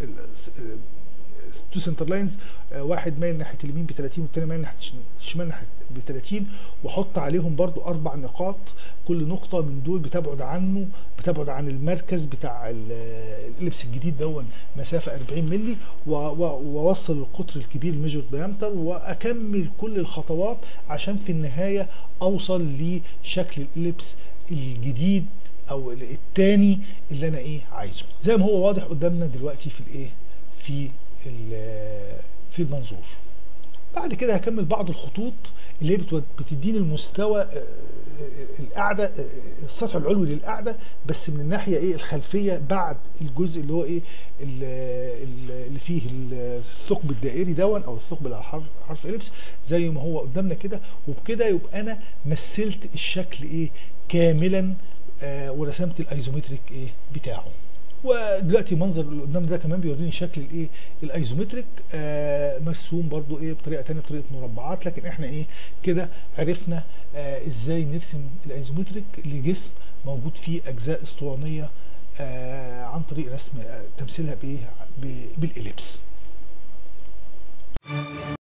تو سنتر لاينز واحد مايل ناحيه اليمين ب 30 والتاني مايل ناحيه الشمال ناحيه ب 30 واحط عليهم برضو اربع نقاط كل نقطه من دول بتبعد عنه بتبعد عن المركز بتاع ال- الاليبس الجديد دون مسافه 40 مللي و- و- واوصل القطر الكبير الميجر دايمتر واكمل كل الخطوات عشان في النهايه اوصل لشكل الاليبس الجديد او الثاني اللي انا ايه عايزه زي ما هو واضح قدامنا دلوقتي في الايه في ال- في المنظور بعد كده هكمل بعض الخطوط اللي هي بتود- بتديني المستوى آه، آه، القاعده آه، السطح العلوي للقاعده بس من الناحيه ايه الخلفيه بعد الجزء اللي هو ايه ال- ال- اللي فيه الثقب الدائري دون او الثقب اللي على حرف حرف اليبس زي ما هو قدامنا كده وبكده يبقى انا مثلت الشكل ايه كاملا آه ورسمت الايزومتريك ايه بتاعه ودلوقتي المنظر اللي قدام ده كمان بيوريني شكل الايه الايزومتريك آه مرسوم برضو ايه بطريقه تانية بطريقه مربعات لكن احنا ايه كده عرفنا آه ازاي نرسم الايزومتريك لجسم موجود فيه اجزاء اسطوانيه آه عن طريق رسم آه تمثيلها بايه ب- بالاليبس